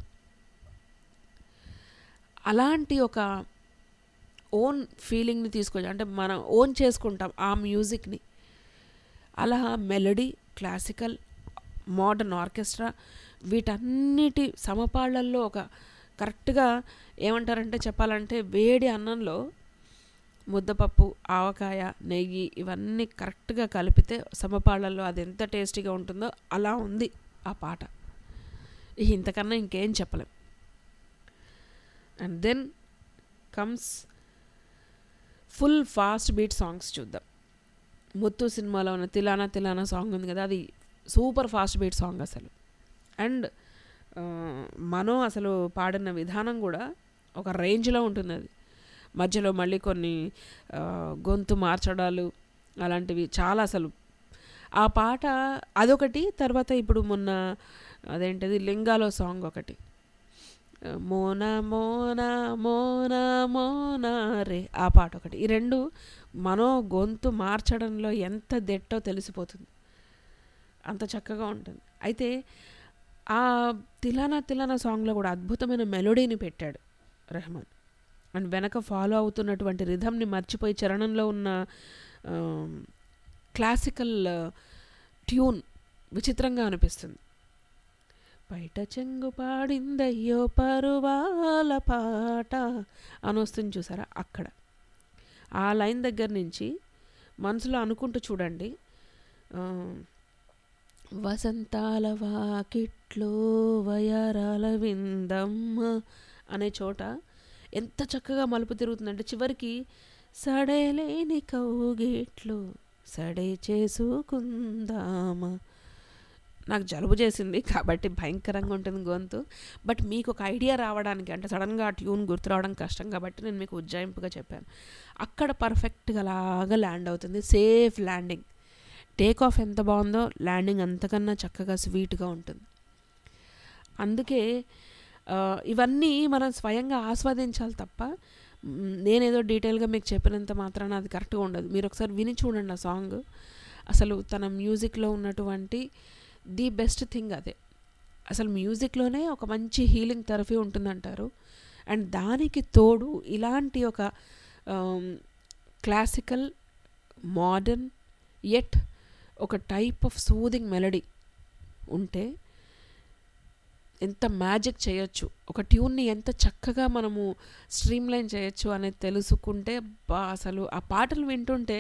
అలాంటి ఒక ఓన్ ఫీలింగ్ని తీసుకొచ్చి అంటే మనం ఓన్ చేసుకుంటాం ఆ మ్యూజిక్ని అలా మెలడీ క్లాసికల్ మోడర్న్ ఆర్కెస్ట్రా వీటన్నిటి సమపాళ్ళల్లో ఒక కరెక్ట్గా ఏమంటారంటే చెప్పాలంటే వేడి అన్నంలో ముద్దపప్పు ఆవకాయ నెయ్యి ఇవన్నీ కరెక్ట్గా కలిపితే సమపాళ్ళల్లో అది ఎంత టేస్టీగా ఉంటుందో అలా ఉంది ఆ పాట ఇక ఇంతకన్నా ఇంకేం చెప్పలేం and then comes full fast beat songs చూద్దాం ముత్తు సినిమాలో ఉన్న తిలానా తిలానా సాంగ్ ఉంది కదా అది సూపర్ ఫాస్ట్ బీట్ సాంగ్ అసలు అండ్ మనో అసలు పాడిన విధానం కూడా ఒక రేంజ్లో ఉంటుంది అది మధ్యలో మళ్ళీ కొన్ని ఆ, గొంతు మార్చడాలు అలాంటివి చాలా అసలు ఆ పాట అదొకటి తర్వాత ఇప్పుడు మొన్న అదేంటిది లింగాలో సాంగ్ ఒకటి మోన మోన మోన మోన రే ఆ పాట ఒకటి ఈ రెండు మనో గొంతు మార్చడంలో ఎంత దెట్టో తెలిసిపోతుంది అంత చక్కగా ఉంటుంది అయితే ఆ తిలానా తిలానా సాంగ్లో కూడా అద్భుతమైన మెలోడీని పెట్టాడు రెహమాన్ అండ్ వెనక ఫాలో అవుతున్నటువంటి రిధమ్ని మర్చిపోయి చరణంలో ఉన్న క్లాసికల్ ట్యూన్ విచిత్రంగా అనిపిస్తుంది బయట చెంగు పాడిందయ్యో పరువాల పాట అని వస్తుంది చూసారా అక్కడ ఆ లైన్ దగ్గర నుంచి మనసులో అనుకుంటూ చూడండి ఆ, వసంతాల వాకిట్లో వయారాల విందమ్మ అనే చోట ఎంత చక్కగా మలుపు తిరుగుతుందంటే చివరికి సడేలేని కౌగిట్లు సడే చేసుకుందామా నాకు జలుబు చేసింది కాబట్టి భయంకరంగా ఉంటుంది గొంతు బట్ మీకు ఒక ఐడియా రావడానికి అంటే సడన్గా ఆ ట్యూన్ గుర్తు రావడం కష్టం కాబట్టి నేను మీకు ఉజ్జాయింపుగా చెప్పాను అక్కడ పర్ఫెక్ట్గా అలాగా ల్యాండ్ అవుతుంది సేఫ్ ల్యాండింగ్ టేక్ ఆఫ్ ఎంత బాగుందో ల్యాండింగ్ అంతకన్నా చక్కగా స్వీట్గా ఉంటుంది అందుకే ఆ, ఇవన్నీ మనం స్వయంగా ఆస్వాదించాలి తప్ప మ్, నేనేదో డీటెయిల్గా మీకు చెప్పినంత మాత్రాన అది కరెక్ట్గా ఉండదు మీరు ఒకసారి విని చూడండి ఆ సాంగ్ అసలు తన మ్యూజిక్లో ఉన్నటువంటి ది బెస్ట్ థింగ్ అదే అసలు మ్యూజిక్లోనే ఒక మంచి హీలింగ్ థెరపీ ఉంటుందంటారు అండ్ దానికి తోడు ఇలాంటి ఒక క్లాసికల్ మోడర్న్ ఎట్ ఒక టైప్ ఆఫ్ సూదింగ్ మెలడీ ఉంటే ఎంత మ్యాజిక్ చేయొచ్చు ఒక ట్యూన్ని ఎంత చక్కగా మనము స్ట్రీమ్లైన్ చేయొచ్చు అనేది తెలుసుకుంటే బా అసలు ఆ పాటలు వింటుంటే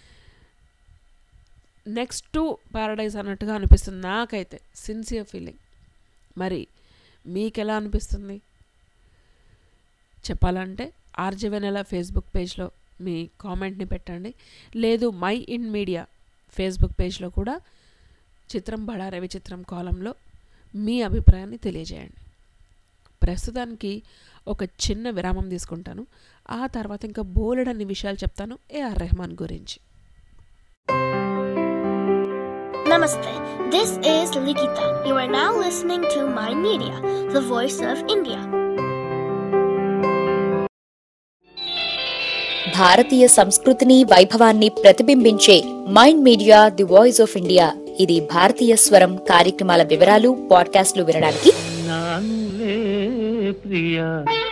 నెక్స్ట్ టు పారడైజ్ అన్నట్టుగా అనిపిస్తుంది నాకైతే సిన్సియర్ ఫీలింగ్ మరి మీకు ఎలా అనిపిస్తుంది చెప్పాలంటే ఆర్జే వెనెల ఫేస్బుక్ పేజ్లో మీ కామెంట్ని పెట్టండి లేదు మై ఇన్ మీడియా ఫేస్బుక్ పేజ్లో కూడా చిత్రం బడా రవి చిత్రం కాలంలో మీ అభిప్రాయాన్ని తెలియజేయండి ప్రస్తుతానికి ఒక చిన్న విరామం తీసుకుంటాను ఆ తర్వాత ఇంకా బోలెడన్ని విషయాలు చెప్తాను ఏఆర్ రెహమాన్ గురించి Namaste. This is Likita. You are now listening to My Media, the voice of India. భారతీయ సంస్కృతిని వైభవాన్ని ప్రతిబింబించే mind media the voice of India ఇది భారతీయ స్వరం కార్యక్రమాల వివరాలు పాడ్కాస్ట్లు వినడానికి నానులే ప్రియా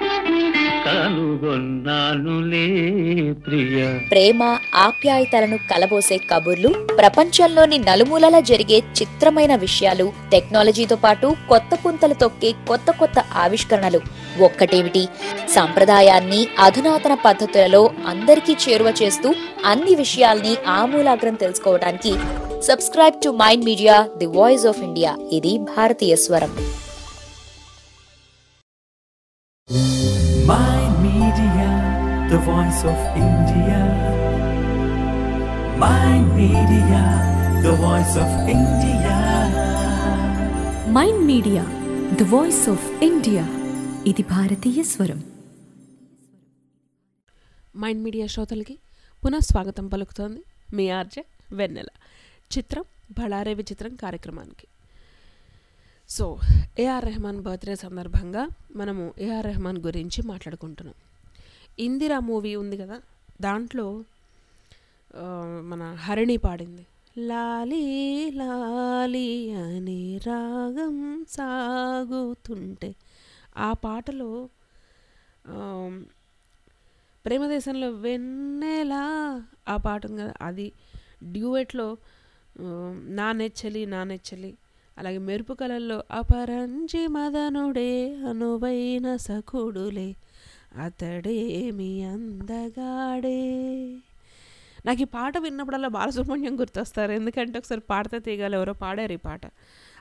కనుగొన్నానులే ప్రియా ప్రేమ ఆప్యాయతలను కలబోసే కబుర్లు ప్రపంచంలోని నలుమూలలా జరిగే చిత్రమైన విషయాలు టెక్నాలజీతో పాటు కొత్త పుంతలు తొక్కే కొత్త కొత్త ఆవిష్కరణలు ఒక్కటేమిటి సంప్రదాయాన్ని అధునాతన పద్ధతులలో అందరికీ చేరువ చేస్తూ అన్ని విషయాల్ని ఆమూలాగ్రం తెలుసుకోవడానికి subscribe to mind media the voice of India ఇది భారతీయ స్వరం Mind Media, the voice of India. Mind Media, the voice of India. Mind media the voice of India ఇది భారతీయ స్వరం మైండ్ మీడియా శ్రోతలకి పునః స్వాగతం పలుకుతోంది మీ ఆర్జే వెన్నెల చిత్రం బళారే విచిత్రం కార్యక్రమానికి సో ఏఆర్ రెహమాన్ బర్త్డే సందర్భంగా మనము ఏఆర్ రెహమాన్ గురించి మాట్లాడుకుంటున్నాం ఇందిరా మూవీ ఉంది కదా దాంట్లో ఆ, మన హరిణి పాడింది లాలీ లాలీ అని రాగం సాగుతుంటే ఆ పాటలో ఆమ్, ప్రేమదేశంలో వెన్నెలా ఆ పాట ఉంది కదా అది డ్యూయెట్లో ఆమ్, నా నెచ్చలి నా నెచ్చలి అలాగే మెరుపు కళల్లో అపరంజి మదనుడే అనువైన సఖుడులే అతడేమి అందగాడే నాకు ఈ పాట విన్నప్పుడల్లా బాలసుబ్రహ్మణ్యం గుర్తొస్తారు ఎందుకంటే ఒకసారి పాడితే తీగాలి ఎవరో పాడారు ఈ పాట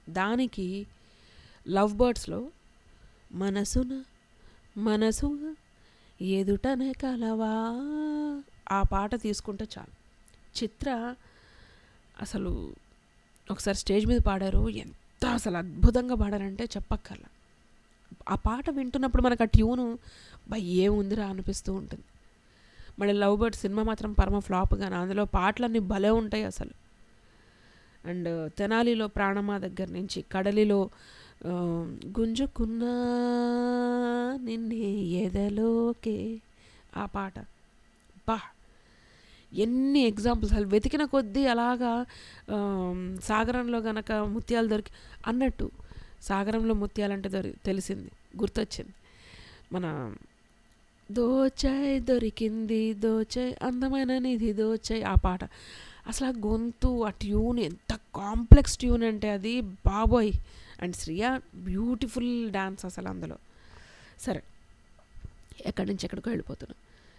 దానికి లవ్ బర్డ్స్లో మనసున మనసుగా ఎదుటనే కలవా ఆ పాట తీసుకుంటే చాలు చిత్ర అసలు ఒకసారి స్టేజ్ మీద పాడారు ఎంత అసలు అద్భుతంగా పాడారంటే చెప్పక్కర్లా ఆ పాట వింటున్నప్పుడు మనకు ఆ ట్యూను బై ఏముందిరా అనిపిస్తూ ఉంటుంది మళ్ళీ లవ్ బర్డ్ సినిమా మాత్రం పరమ ఫ్లాప్ కానీ అందులో పాటలన్నీ భలే ఉంటాయి అసలు అండ్ తెనాలిలో ప్రాణమా దగ్గర నుంచి కడలిలో ఆ, గుంజుకున్నా నిన్నే ఎదలోకే ఆ పాట బా ఎన్ని ఎగ్జాంపుల్స్ అసలు వెతికిన కొద్దీ అలాగా ఆ, సాగరంలో గనక ముత్యాలు దొరికి అన్నట్టు సాగరంలో ముత్యాలంటే దొరి తెలిసింది గుర్తొచ్చింది మన దోచాయ్ దొరికింది దోచాయ్ అందమైన నిధి దోచాయ్ ఆ పాట అసలు ఆ గొంతు ఆ ట్యూన్ ఎంత కాంప్లెక్స్ ట్యూన్ అంటే అది బాబోయ్ అండ్ శ్రియా బ్యూటిఫుల్ డాన్స్ అసలు అందులో సరే ఎక్కడి నుంచి ఎక్కడికో వెళ్ళిపోతున్నాం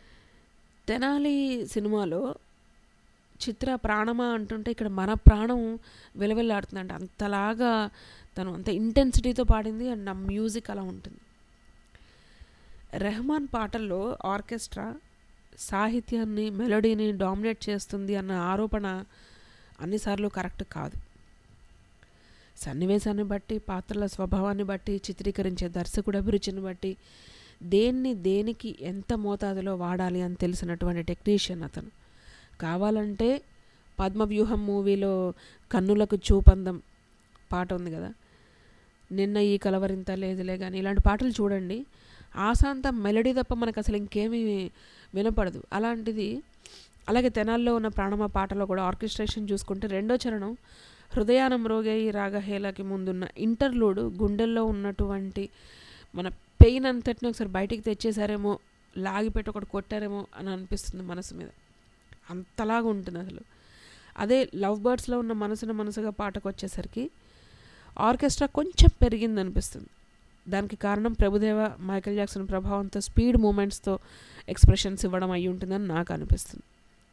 తెనాలి సినిమాలో చిత్ర ప్రాణమా అంటుంటే ఇక్కడ మన ప్రాణం వెలవెల్లాడుతుంది అంటే అంతలాగా తను అంత ఇంటెన్సిటీతో పాడింది అండ్ నా మ్యూజిక్ అలా ఉంటుంది రెహమాన్ పాటల్లో ఆర్కెస్ట్రా సాహిత్యాన్ని మెలోడీని డామినేట్ చేస్తుంది అన్న ఆరోపణ అన్నిసార్లు కరెక్ట్ కాదు సన్నివేశాన్ని బట్టి పాత్రల స్వభావాన్ని బట్టి చిత్రీకరించే దర్శకుడు అభిరుచిని బట్టి దేన్ని దేనికి ఎంత మోతాదులో వాడాలి అని తెలిసినటువంటి టెక్నీషియన్ అతను కావాలంటే పద్మవ్యూహం మూవీలో కన్నులకు చూపందం పాట ఉంది కదా నిన్న ఈ కలవరింత లేదులే కానీ ఇలాంటి పాటలు చూడండి ఆశాంత మెలడీ తప్ప మనకు అసలు ఇంకేమీ వినపడదు అలాంటిది అలాగే తెనాల్లో ఉన్న ప్రాణమ పాటలో కూడా ఆర్కెస్ట్రేషన్ చూసుకుంటే రెండో చరణం హృదయానం రోగేయి రాగహేళకి ముందున్న ఇంటర్లూడు గుండెల్లో ఉన్నటువంటి మన పెయిన్ అంతటిని ఒకసారి బయటికి తెచ్చేసారేమో లాగిపెట్టి ఒకటి కొట్టారేమో అని అనిపిస్తుంది మనసు మీద అంతలాగా ఉంటుంది అసలు అదే లవ్ బర్డ్స్లో ఉన్న మనసున మనసుగా పాటకు వచ్చేసరికి ఆర్కెస్ట్రా కొంచెం పెరిగింది అనిపిస్తుంది దానికి కారణం ప్రభుదేవ మైకేల్ జాక్సన్ ప్రభావంతో స్పీడ్ మూమెంట్స్తో ఎక్స్ప్రెషన్స్ ఇవ్వడం అయి ఉంటుందని నాకు అనిపిస్తుంది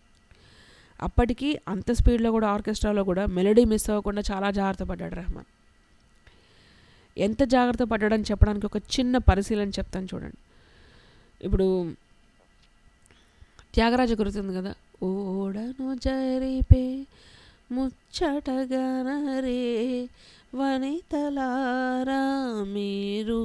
అప్పటికి అంత స్పీడ్లో కూడా ఆర్కెస్ట్రాలో కూడా మెలడీ మిస్ అవ్వకుండా చాలా జాగ్రత్త పడ్డాడు రెహమాన్ ఎంత జాగ్రత్త పడ్డాడని చెప్పడానికి ఒక చిన్న పరిశీలన చెప్తాను చూడండి ఇప్పుడు త్యాగరాజ గుర్తుంది కదా ఓడను జరిపే ముచ్చటగనరే వనితలారా మీరు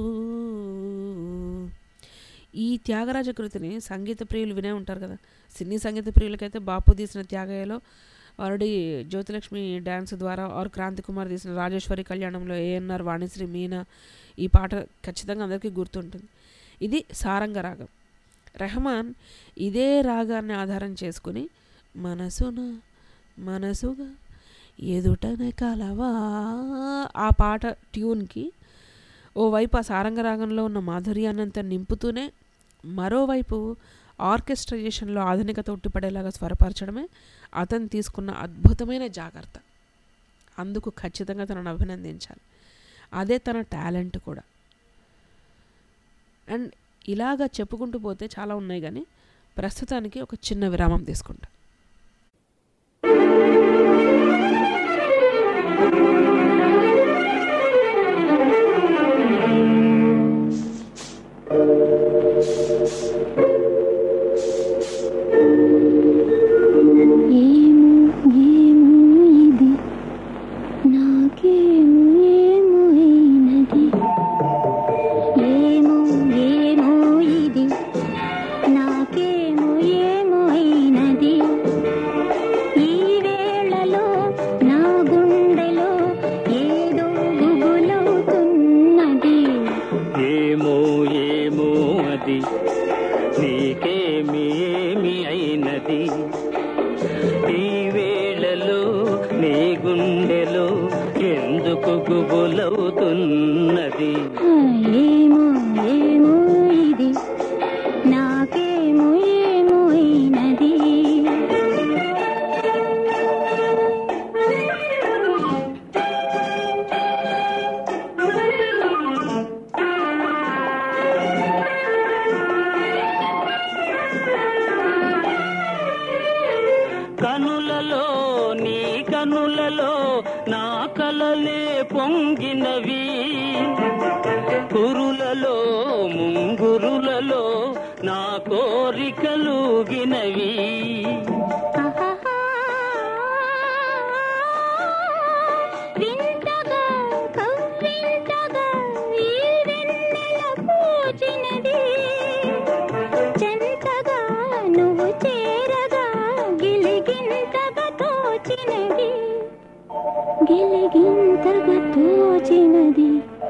ఈ త్యాగరాజ కృతిని సంగీత ప్రియులు వినే ఉంటారు కదా సినీ సంగీత ప్రియులకైతే బాపు తీసిన త్యాగయ్యలో ఆల్రెడీ జ్యోతిలక్ష్మి డ్యాన్స్ ద్వారా ఆర్ క్రాంతి కుమార్ తీసిన రాజేశ్వరి కళ్యాణంలో ఏఎన్ఆర్ వాణిశ్రీ మీనా ఈ పాట ఖచ్చితంగా అందరికీ గుర్తుంటుంది ఇది సారంగ రాగం రెహమాన్ ఇదే రాగాన్ని ఆధారం చేసుకుని మనసున మనసుగా ఎదుటనే కలవా ఆ పాట ట్యూన్కి ఓవైపు ఆ సారంగ రాగంలో ఉన్న మాధుర్యాన్నంతా నింపుతూనే మరోవైపు ఆర్కెస్ట్రైజేషన్లో ఆధునికత ఉట్టిపడేలాగా స్వరపరచడమే అతను తీసుకున్న అద్భుతమైన జాగ్రత్త అందుకు ఖచ్చితంగా తనను అభినందించాలి అదే తన టాలెంట్ కూడా అండ్ ఇలాగా చెప్పుకుంటూ పోతే చాలా ఉన్నాయి కానీ ప్రస్తుతానికి ఒక చిన్న విరామం తీసుకుంటా ఏమో ఏమో ఇది నాకేమో ఏమో అయినది ఏమో ఏమో ఇది నాకేమో ఏమో అయినది ఈ వేళలో నా గుండెలో ఏదో గుబులవుతున్నది ఏమో ఏమో అది నీకేమి ఏమి అయినది ఈ వేళలో నీ గుండెలో ఎందుకు గుబులవుతున్నది ఏమో ఏమో ఇది నాకేమో ఏమో అయినది కనులలో నీ కనులలో నా కలలే పొంగి ఊయలలో ముంగురులలో నా కోరికలుగినవి వింతగా కవ్వింతగా ఈ వెన్నెల పూచినది చెంతగా నువ్వు చేరగా గిలిగింతగా తోచినది గిలిగింతగా తోచినది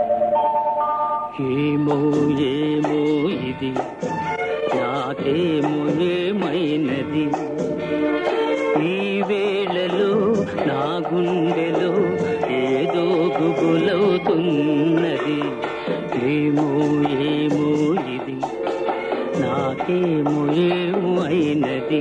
ఏమో ఏమో ఇది నాకేమో ఏమైనది ఈ వేళలో నా గుండెలో ఏదో గుబులవుతున్నది ఏమో ఏమో ఇది నాకేమో ఏమో అయినది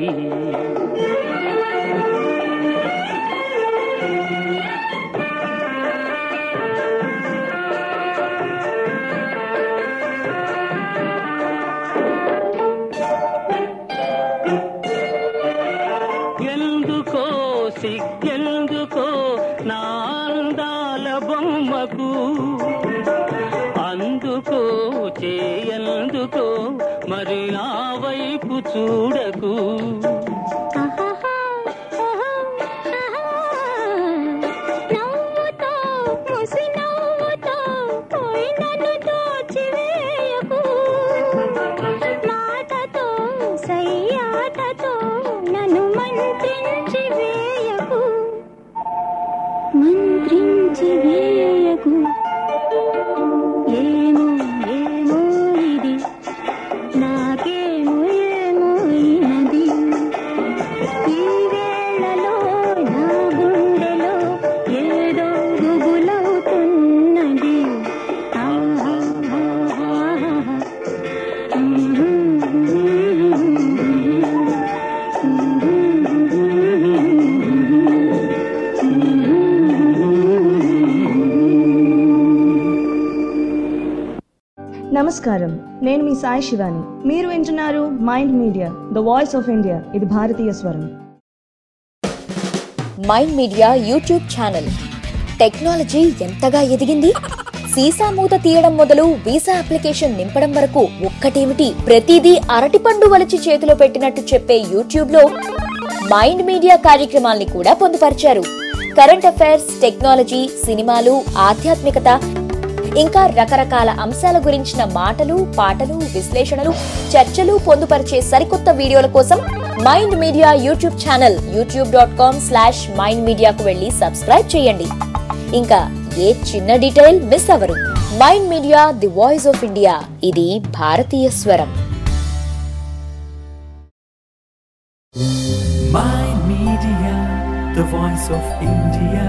ఎందుకో సిగ్గెందుకో నా అందాల బొమ్మకు అందుకో చేయందుకో మరి ఆ వైపు చూడకు నవ్వుతో ముసి నవ్వుతో పోయి నన్ను దోచివేయకు మాటతో సయ్యాటతో నన్ను మంత్రించి వేయకు మంత్రించి వేయకు ఏమో ఏమో ఇది నాకేమో ఏమో అయినది ఈ వేళలో నా గుండెలో ఏదో గుబులవుతున్నది ఆహా, ఆహా, నమస్కారం నేను మీ సాయి శివాని మీరు వింటున్నారు mind media the voice of India ఇది భారతీయ స్వరం mind media YouTube channel technology ఎంతగా ఎదిగింది సీసా మూత తీయడం మొదలు వీసా అప్లికేషన్ నింపడం వరకు ఒక్కటేమిటి ప్రతిదీ అరటిపండు వలిచి చేతిలో పెట్టినట్టు చెప్పే యూట్యూబ్ లో మైండ్ మీడియా కార్యక్రమాల్ని కూడా పొందుపరిచారు కరెంట్ అఫైర్స్ టెక్నాలజీ సినిమాలు ఆధ్యాత్మికత ఇంకా రకరకాల అంశాల గురించిన మాటలు పాటలు విశ్లేషణలు చర్చలు పొందుపరిచే సరికొత్త వీడియోల కోసం mind media YouTube channel YouTube dot com slash mind మీడియాకు వెళ్ళి సబ్స్క్రైబ్ చేయండి ఇంకా ఏ చిన్న డీటెయిల్ మిస్ అవ్వరు mind media the voice of India ఇది భారతీయ స్వరం Mind Media, the voice of India.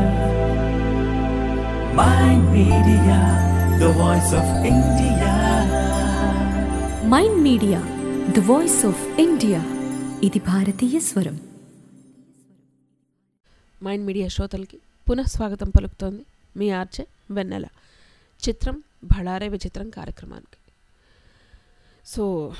Mind Media, the voice of India. Mind media the voice of India ఇది భారతీయ స్వరం మైండ్ మీడియా శ్రోతలకి పునః స్వాగతం పలుకుతోంది మీ ఆర్చే వెన్నెల చిత్రం భళారే విచిత్రం కార్యక్రమానికి సో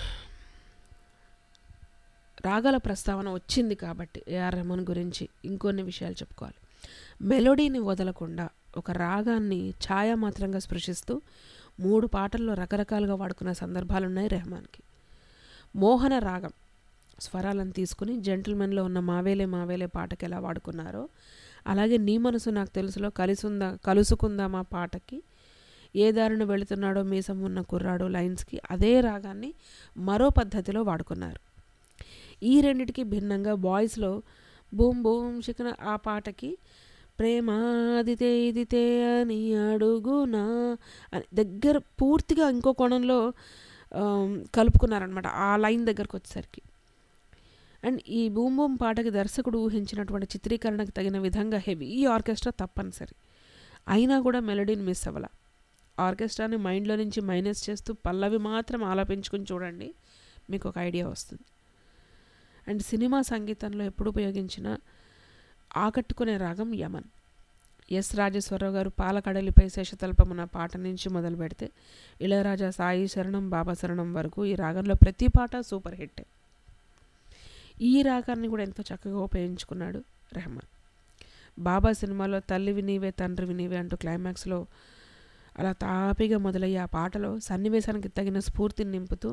రాగాల ప్రస్తావన వచ్చింది కాబట్టి ఏఆర్ రెహమాన్ గురించి ఇంకొన్ని విషయాలు చెప్పుకోవాలి మెలోడీని వదలకుండా ఒక రాగాన్ని ఛాయామాత్రంగా స్పృశిస్తూ మూడు పాటల్లో రకరకాలుగా వాడుకున్న సందర్భాలున్నాయి రెహమాన్కి మోహన రాగం స్వరాలను తీసుకుని జెంటిల్మెన్లో ఉన్న మావేలే మావేలే పాటకి ఎలా వాడుకున్నారో అలాగే నీ మనసు నాకు తెలుసులో కలిసుందా కలుసుకుందామా పాటకి ఏ దారిన వెళుతున్నాడో మీసం ఉన్న కుర్రాడు లైన్స్కి అదే రాగాన్ని మరో పద్ధతిలో వాడుకున్నారు ఈ రెండిటికి భిన్నంగా బాయ్స్లో బూమ్ బూమ్ చికెన్ ఆ పాటకి ప్రేమ అదితే ఇదితే అని అడుగునా అని దగ్గర పూర్తిగా ఇంకో కోణంలో ఆమ్, కలుపుకున్నారనమాట ఆ లైన్ దగ్గరకు వచ్చేసరికి అండ్ ఈ బూమ్ బూమ్ పాటకి దర్శకుడు ఊహించినటువంటి చిత్రీకరణకు తగిన విధంగా హెవీ ఆర్కెస్ట్రా తప్పనిసరి అయినా కూడా మెలడీని మిస్ అవ్వాల ఆర్కెస్ట్రాని మైండ్లో నుంచి మైనస్ చేస్తూ పల్లవి మాత్రం ఆలపించుకుని చూడండి మీకు ఒక ఐడియా వస్తుంది అండ్ సినిమా సంగీతంలో ఎప్పుడు ఉపయోగించిన ఆకట్టుకునే రాగం యమన్ ఎస్ రాజేశ్వరరావు గారు పాలకడలిపై శేషతల్పమున పాట నుంచి మొదలు పెడితే ఇళయరాజా సాయి శరణం బాబా శరణం వరకు ఈ రాగంలో ప్రతి పాట సూపర్ హిట్ ఈ రాగాన్ని కూడా ఎంతో చక్కగా ఉపయోగించుకున్నాడు రెహమాన్ బాబా సినిమాలో తల్లివి నీవే తండ్రివి నీవే అంటూ క్లైమాక్స్లో అలా తాపిగా మొదలయ్యే ఆ పాటలో సన్నివేశానికి తగిన స్ఫూర్తిని నింపుతూ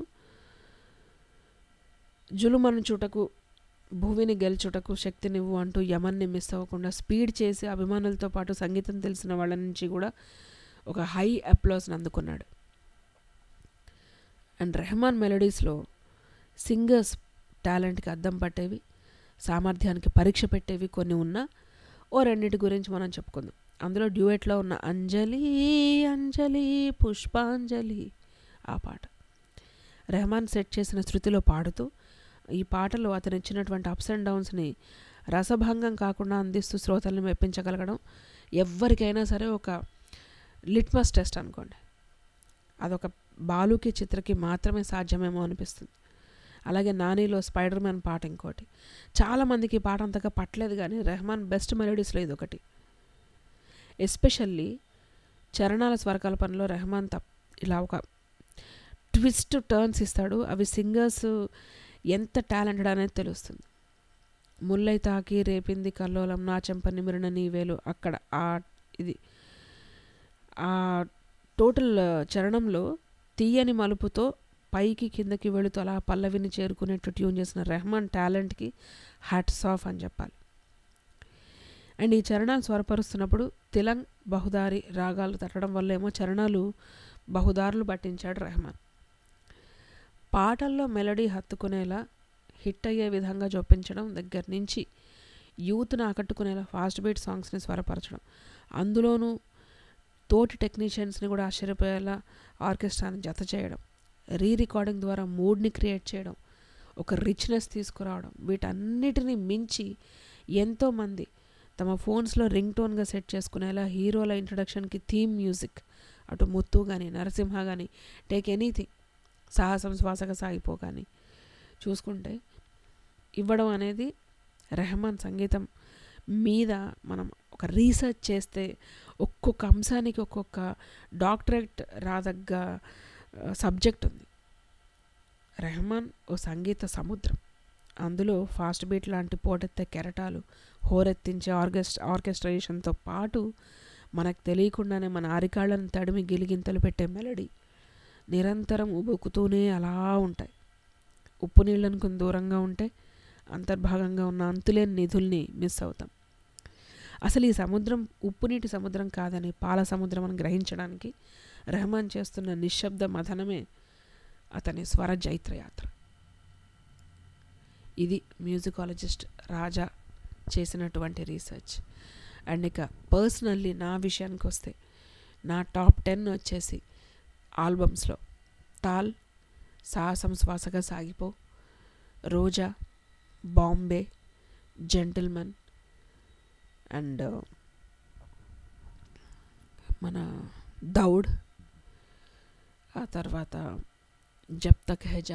జులుమను చుటకు భూమిని గెలుచుటకు శక్తినివ్వు అంటూ యమన్ని మిస్ అవ్వకుండా స్పీడ్ చేసి అభిమానులతో పాటు సంగీతం తెలిసిన వాళ్ళ నుంచి కూడా ఒక హై అప్లాస్ని అందుకున్నాడు అండ్ రెహమాన్ మెలడీస్లో సింగర్స్ టాలెంట్కి అద్దం పట్టేవి సామర్థ్యానికి పరీక్ష పెట్టేవి కొన్ని ఉన్నా ఓ రెండింటి గురించి మనం చెప్పుకుందాం అందులో డ్యూయెట్లో ఉన్న అంజలి అంజలి పుష్పాంజలి ఆ పాట రెహమాన్ సెట్ చేసిన శృతిలో పాడుతూ ఈ పాటలో అతను ఇచ్చినటువంటి అప్స్ అండ్ డౌన్స్ని రసభంగం కాకుండా అందిస్తూ శ్రోతల్ని మెప్పించగలగడం ఎవరికైనా సరే ఒక లిట్మస్ టెస్ట్ అనుకోండి అదొక బాలుకి చిత్రకి మాత్రమే సాధ్యమేమో అనిపిస్తుంది అలాగే నానిలో స్పైడర్ మ్యాన్ పాట ఇంకోటి చాలామందికి ఈ పాట అంతగా పట్టలేదు కానీ రెహమాన్ బెస్ట్ మెలోడీస్లో ఇది ఒకటి ఎస్పెషల్లీ చరణాల స్వరకల్పనలో రెహమాన్ తప్ ఇలా ఒక ట్విస్ట్ టర్న్స్ ఇస్తాడు అవి సింగర్స్ ఎంత టాలెంటెడ్ అనేది తెలుస్తుంది ముల్లై తాకి రేపింది కల్లోలం నా చెంప నిమిరిన నీవేలు అక్కడ ఆ ఇది ఆ టోటల్ చరణంలో తీయని మలుపుతో పైకి కిందకి వెళుతూ అలా పల్లవిని చేరుకునేట్టు ట్యూన్ చేసిన రెహమాన్ టాలెంట్కి హ్యాట్స్ ఆఫ్ అని చెప్పాలి అండ్ ఈ చరణాలు స్వరపరుస్తున్నప్పుడు తిలంగ్ బహుదారి రాగాలు తట్టడం వల్ల ఏమో చరణాలు బహుదారులు పట్టించాడు రెహమాన్ పాటల్లో మెలడీ హత్తుకునేలా హిట్ అయ్యే విధంగా జొప్పించడం దగ్గర నుంచి యూత్ను ఆకట్టుకునేలా ఫాస్ట్ బీట్ సాంగ్స్ని స్వరపరచడం అందులోనూ తోటి టెక్నీషియన్స్ని కూడా ఆశ్చర్యపోయేలా ఆర్కెస్ట్రాని జత చేయడం రీ రికార్డింగ్ ద్వారా మూడ్ని క్రియేట్ చేయడం ఒక రిచ్నెస్ తీసుకురావడం వీటన్నిటిని మించి ఎంతోమంది తమ ఫోన్స్లో రింగ్ టోన్గా సెట్ చేసుకునేలా హీరోల ఇంట్రడక్షన్కి థీమ్ మ్యూజిక్ అటు ముత్తు కానీ నరసింహ కానీ టేక్ ఎనీథింగ్ సాహసం శ్వాసగా సాగిపో కానీ చూసుకుంటే ఇవ్వడం అనేది రెహమాన్ సంగీతం మీద మనం ఒక రీసెర్చ్ చేస్తే ఒక్కొక్క అంశానికి ఒక్కొక్క డాక్టరేట్ రాదగ్గ సబ్జెక్ట్ ఉంది రెహమాన్ ఓ సంగీత సముద్రం అందులో ఫాస్ట్ బీట్ లాంటి పోటెత్తే కెరటాలు హోరెత్తించే ఆర్కెస్ట్ ఆర్కెస్ట్రేషన్తో పాటు మనకు తెలియకుండానే మన అరికాళ్ళను తడిమి గిలిగింతలు పెట్టే మెలడీ నిరంతరం ఉబుకుతూనే అలా ఉంటాయి ఉప్పు నీళ్ళను దూరంగా ఉంటే అంతర్భాగంగా ఉన్న అంతులేని నిధుల్ని మిస్ అవుతాం అసలు ఈ సముద్రం ఉప్పు నీటి సముద్రం కాదని పాల సముద్రం అని గ్రహించడానికి రెహమాన్ చేస్తున్న నిశ్శబ్ద మథనమే అతని స్వర జైత్రయాత్ర ఇది మ్యూజికాలజిస్ట్ రాజా చేసినటువంటి రీసెర్చ్ అండ్ ఇక పర్సనల్లీ నా విషయానికి వస్తే నా టాప్ టెన్ వచ్చేసి ఆల్బమ్స్లో తాల్ సాహసం శ్వాసగా సాగిపో రోజా బాంబే జెంటిల్మన్ అండ్ మన దౌడ్ ఆ తర్వాత జబ్ తక్ హెజా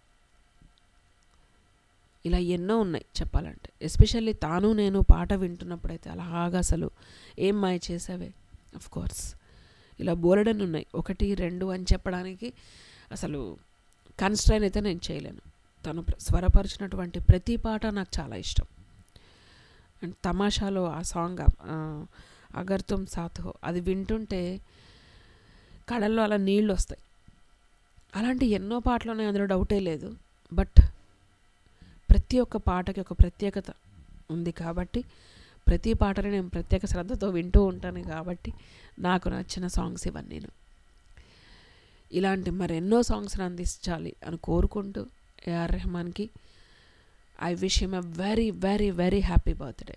ఇలా ఎన్నో ఉన్నాయి చెప్పాలంటే ఎస్పెషల్లీ తాను నేను పాట వింటున్నప్పుడైతే అలాగా అసలు ఏం మాయ చేసావే అఫ్ కోర్స్ ఇలా బోలెడని ఉన్నాయి ఒకటి రెండు అని చెప్పడానికి అసలు కన్స్ట్రైన్ అయితే నేను చేయలేను తను స్వరపరిచినటువంటి ప్రతి పాట నాకు చాలా ఇష్టం అండ్ తమాషాలో ఆ సాంగ్ అగర్ తుమ్ సాత్ హో అది వింటుంటే కళల్లో అలా నీళ్ళు వస్తాయి అలాంటి ఎన్నో పాటలు ఉన్నాయి అందులో డౌటే లేదు బట్ ప్రతి ఒక్క పాటకి ఒక ప్రత్యేకత ఉంది కాబట్టి ప్రతి పాటని నేను ప్రత్యేక శ్రద్ధతో వింటూ ఉంటాను కాబట్టి నాకు నచ్చిన సాంగ్స్ ఇవన్నీ ఇలాంటి మరెన్నో సాంగ్స్ని అందించాలి అని కోరుకుంటూ ఏఆర్ రెహమాన్కి I wish him a very very very happy birthday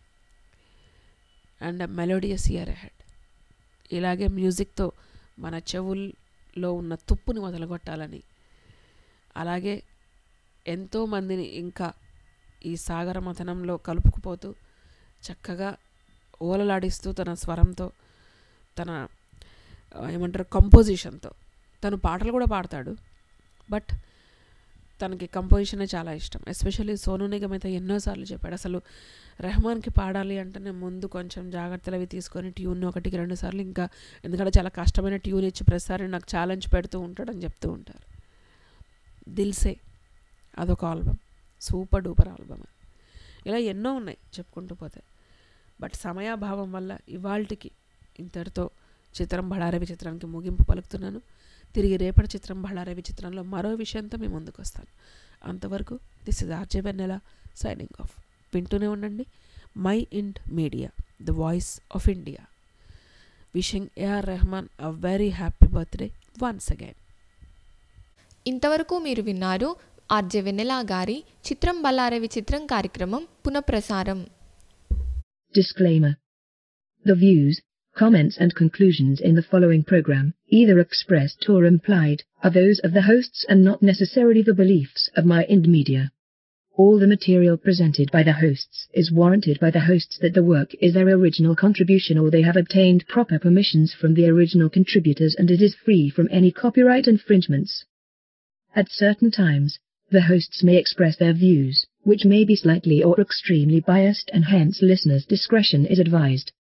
and melodious year ahead ఇలాగే మ్యూజిక్తో మన చెవుల్లో ఉన్న తుప్పుని మొదలుగొట్టాలని అలాగే ఎంతోమందిని ఇంకా ఈ సాగర మథనంలో కలుపుకుపోతూ చక్కగా ఓలలాడిస్తూ తన స్వరంతో తన ఏమంటారు కంపోజిషన్తో తను పాటలు కూడా పాడతాడు బట్ తనకి కంపోజిషనే చాలా ఇష్టం ఎస్పెషల్లీ సోను నిగమ్ అయితే ఎన్నోసార్లు చెప్పాడు అసలు రెహమాన్కి పాడాలి అంటేనే ముందు కొంచెం జాగ్రత్తలు అవి తీసుకొని ట్యూన్ ఒకటికి రెండు సార్లు ఇంకా ఎందుకంటే చాలా కష్టమైన ట్యూన్ ఇచ్చి ప్రతిసారి నాకు ఛాలెంజ్ పెడుతూ ఉంటాడని చెప్తూ ఉంటారు దిల్సే అదొక ఆల్బమ్ సూపర్ డూపర్ ఆల్బమ్ ఇలా ఎన్నో ఉన్నాయి చెప్పుకుంటూ పోతే బట్ సమయాభావం వల్ల ఇవాళకి ఇంతటితో చిత్రం బళారవి చిత్రానికి ముగింపు పలుకుతున్నాను తిరిగి రేపటి చిత్రం బళారవి చిత్రంలో మరో విషయంతో మీ ముందుకు వస్తాను అంతవరకు this is RJ Vennela signing off వింటూనే ఉండండి mind media the voice of India wishing AR Rahman a very happy birthday once again ఇంతవరకు మీరు విన్నారు ఆర్జే వెన్నెల గారి చిత్రం బల్లారవి చిత్రం కార్యక్రమం పునఃప్రసారం Disclaimer. The views, comments and conclusions in the following program, either expressed or implied, are those of the hosts and not necessarily the beliefs of my Ind Media. All the material presented by the hosts is warranted by the hosts that the work is their original contribution or they have obtained proper permissions from the original contributors and it is free from any copyright infringements. At certain times, the hosts may express their views, which may be slightly or extremely biased and hence listeners' discretion is advised.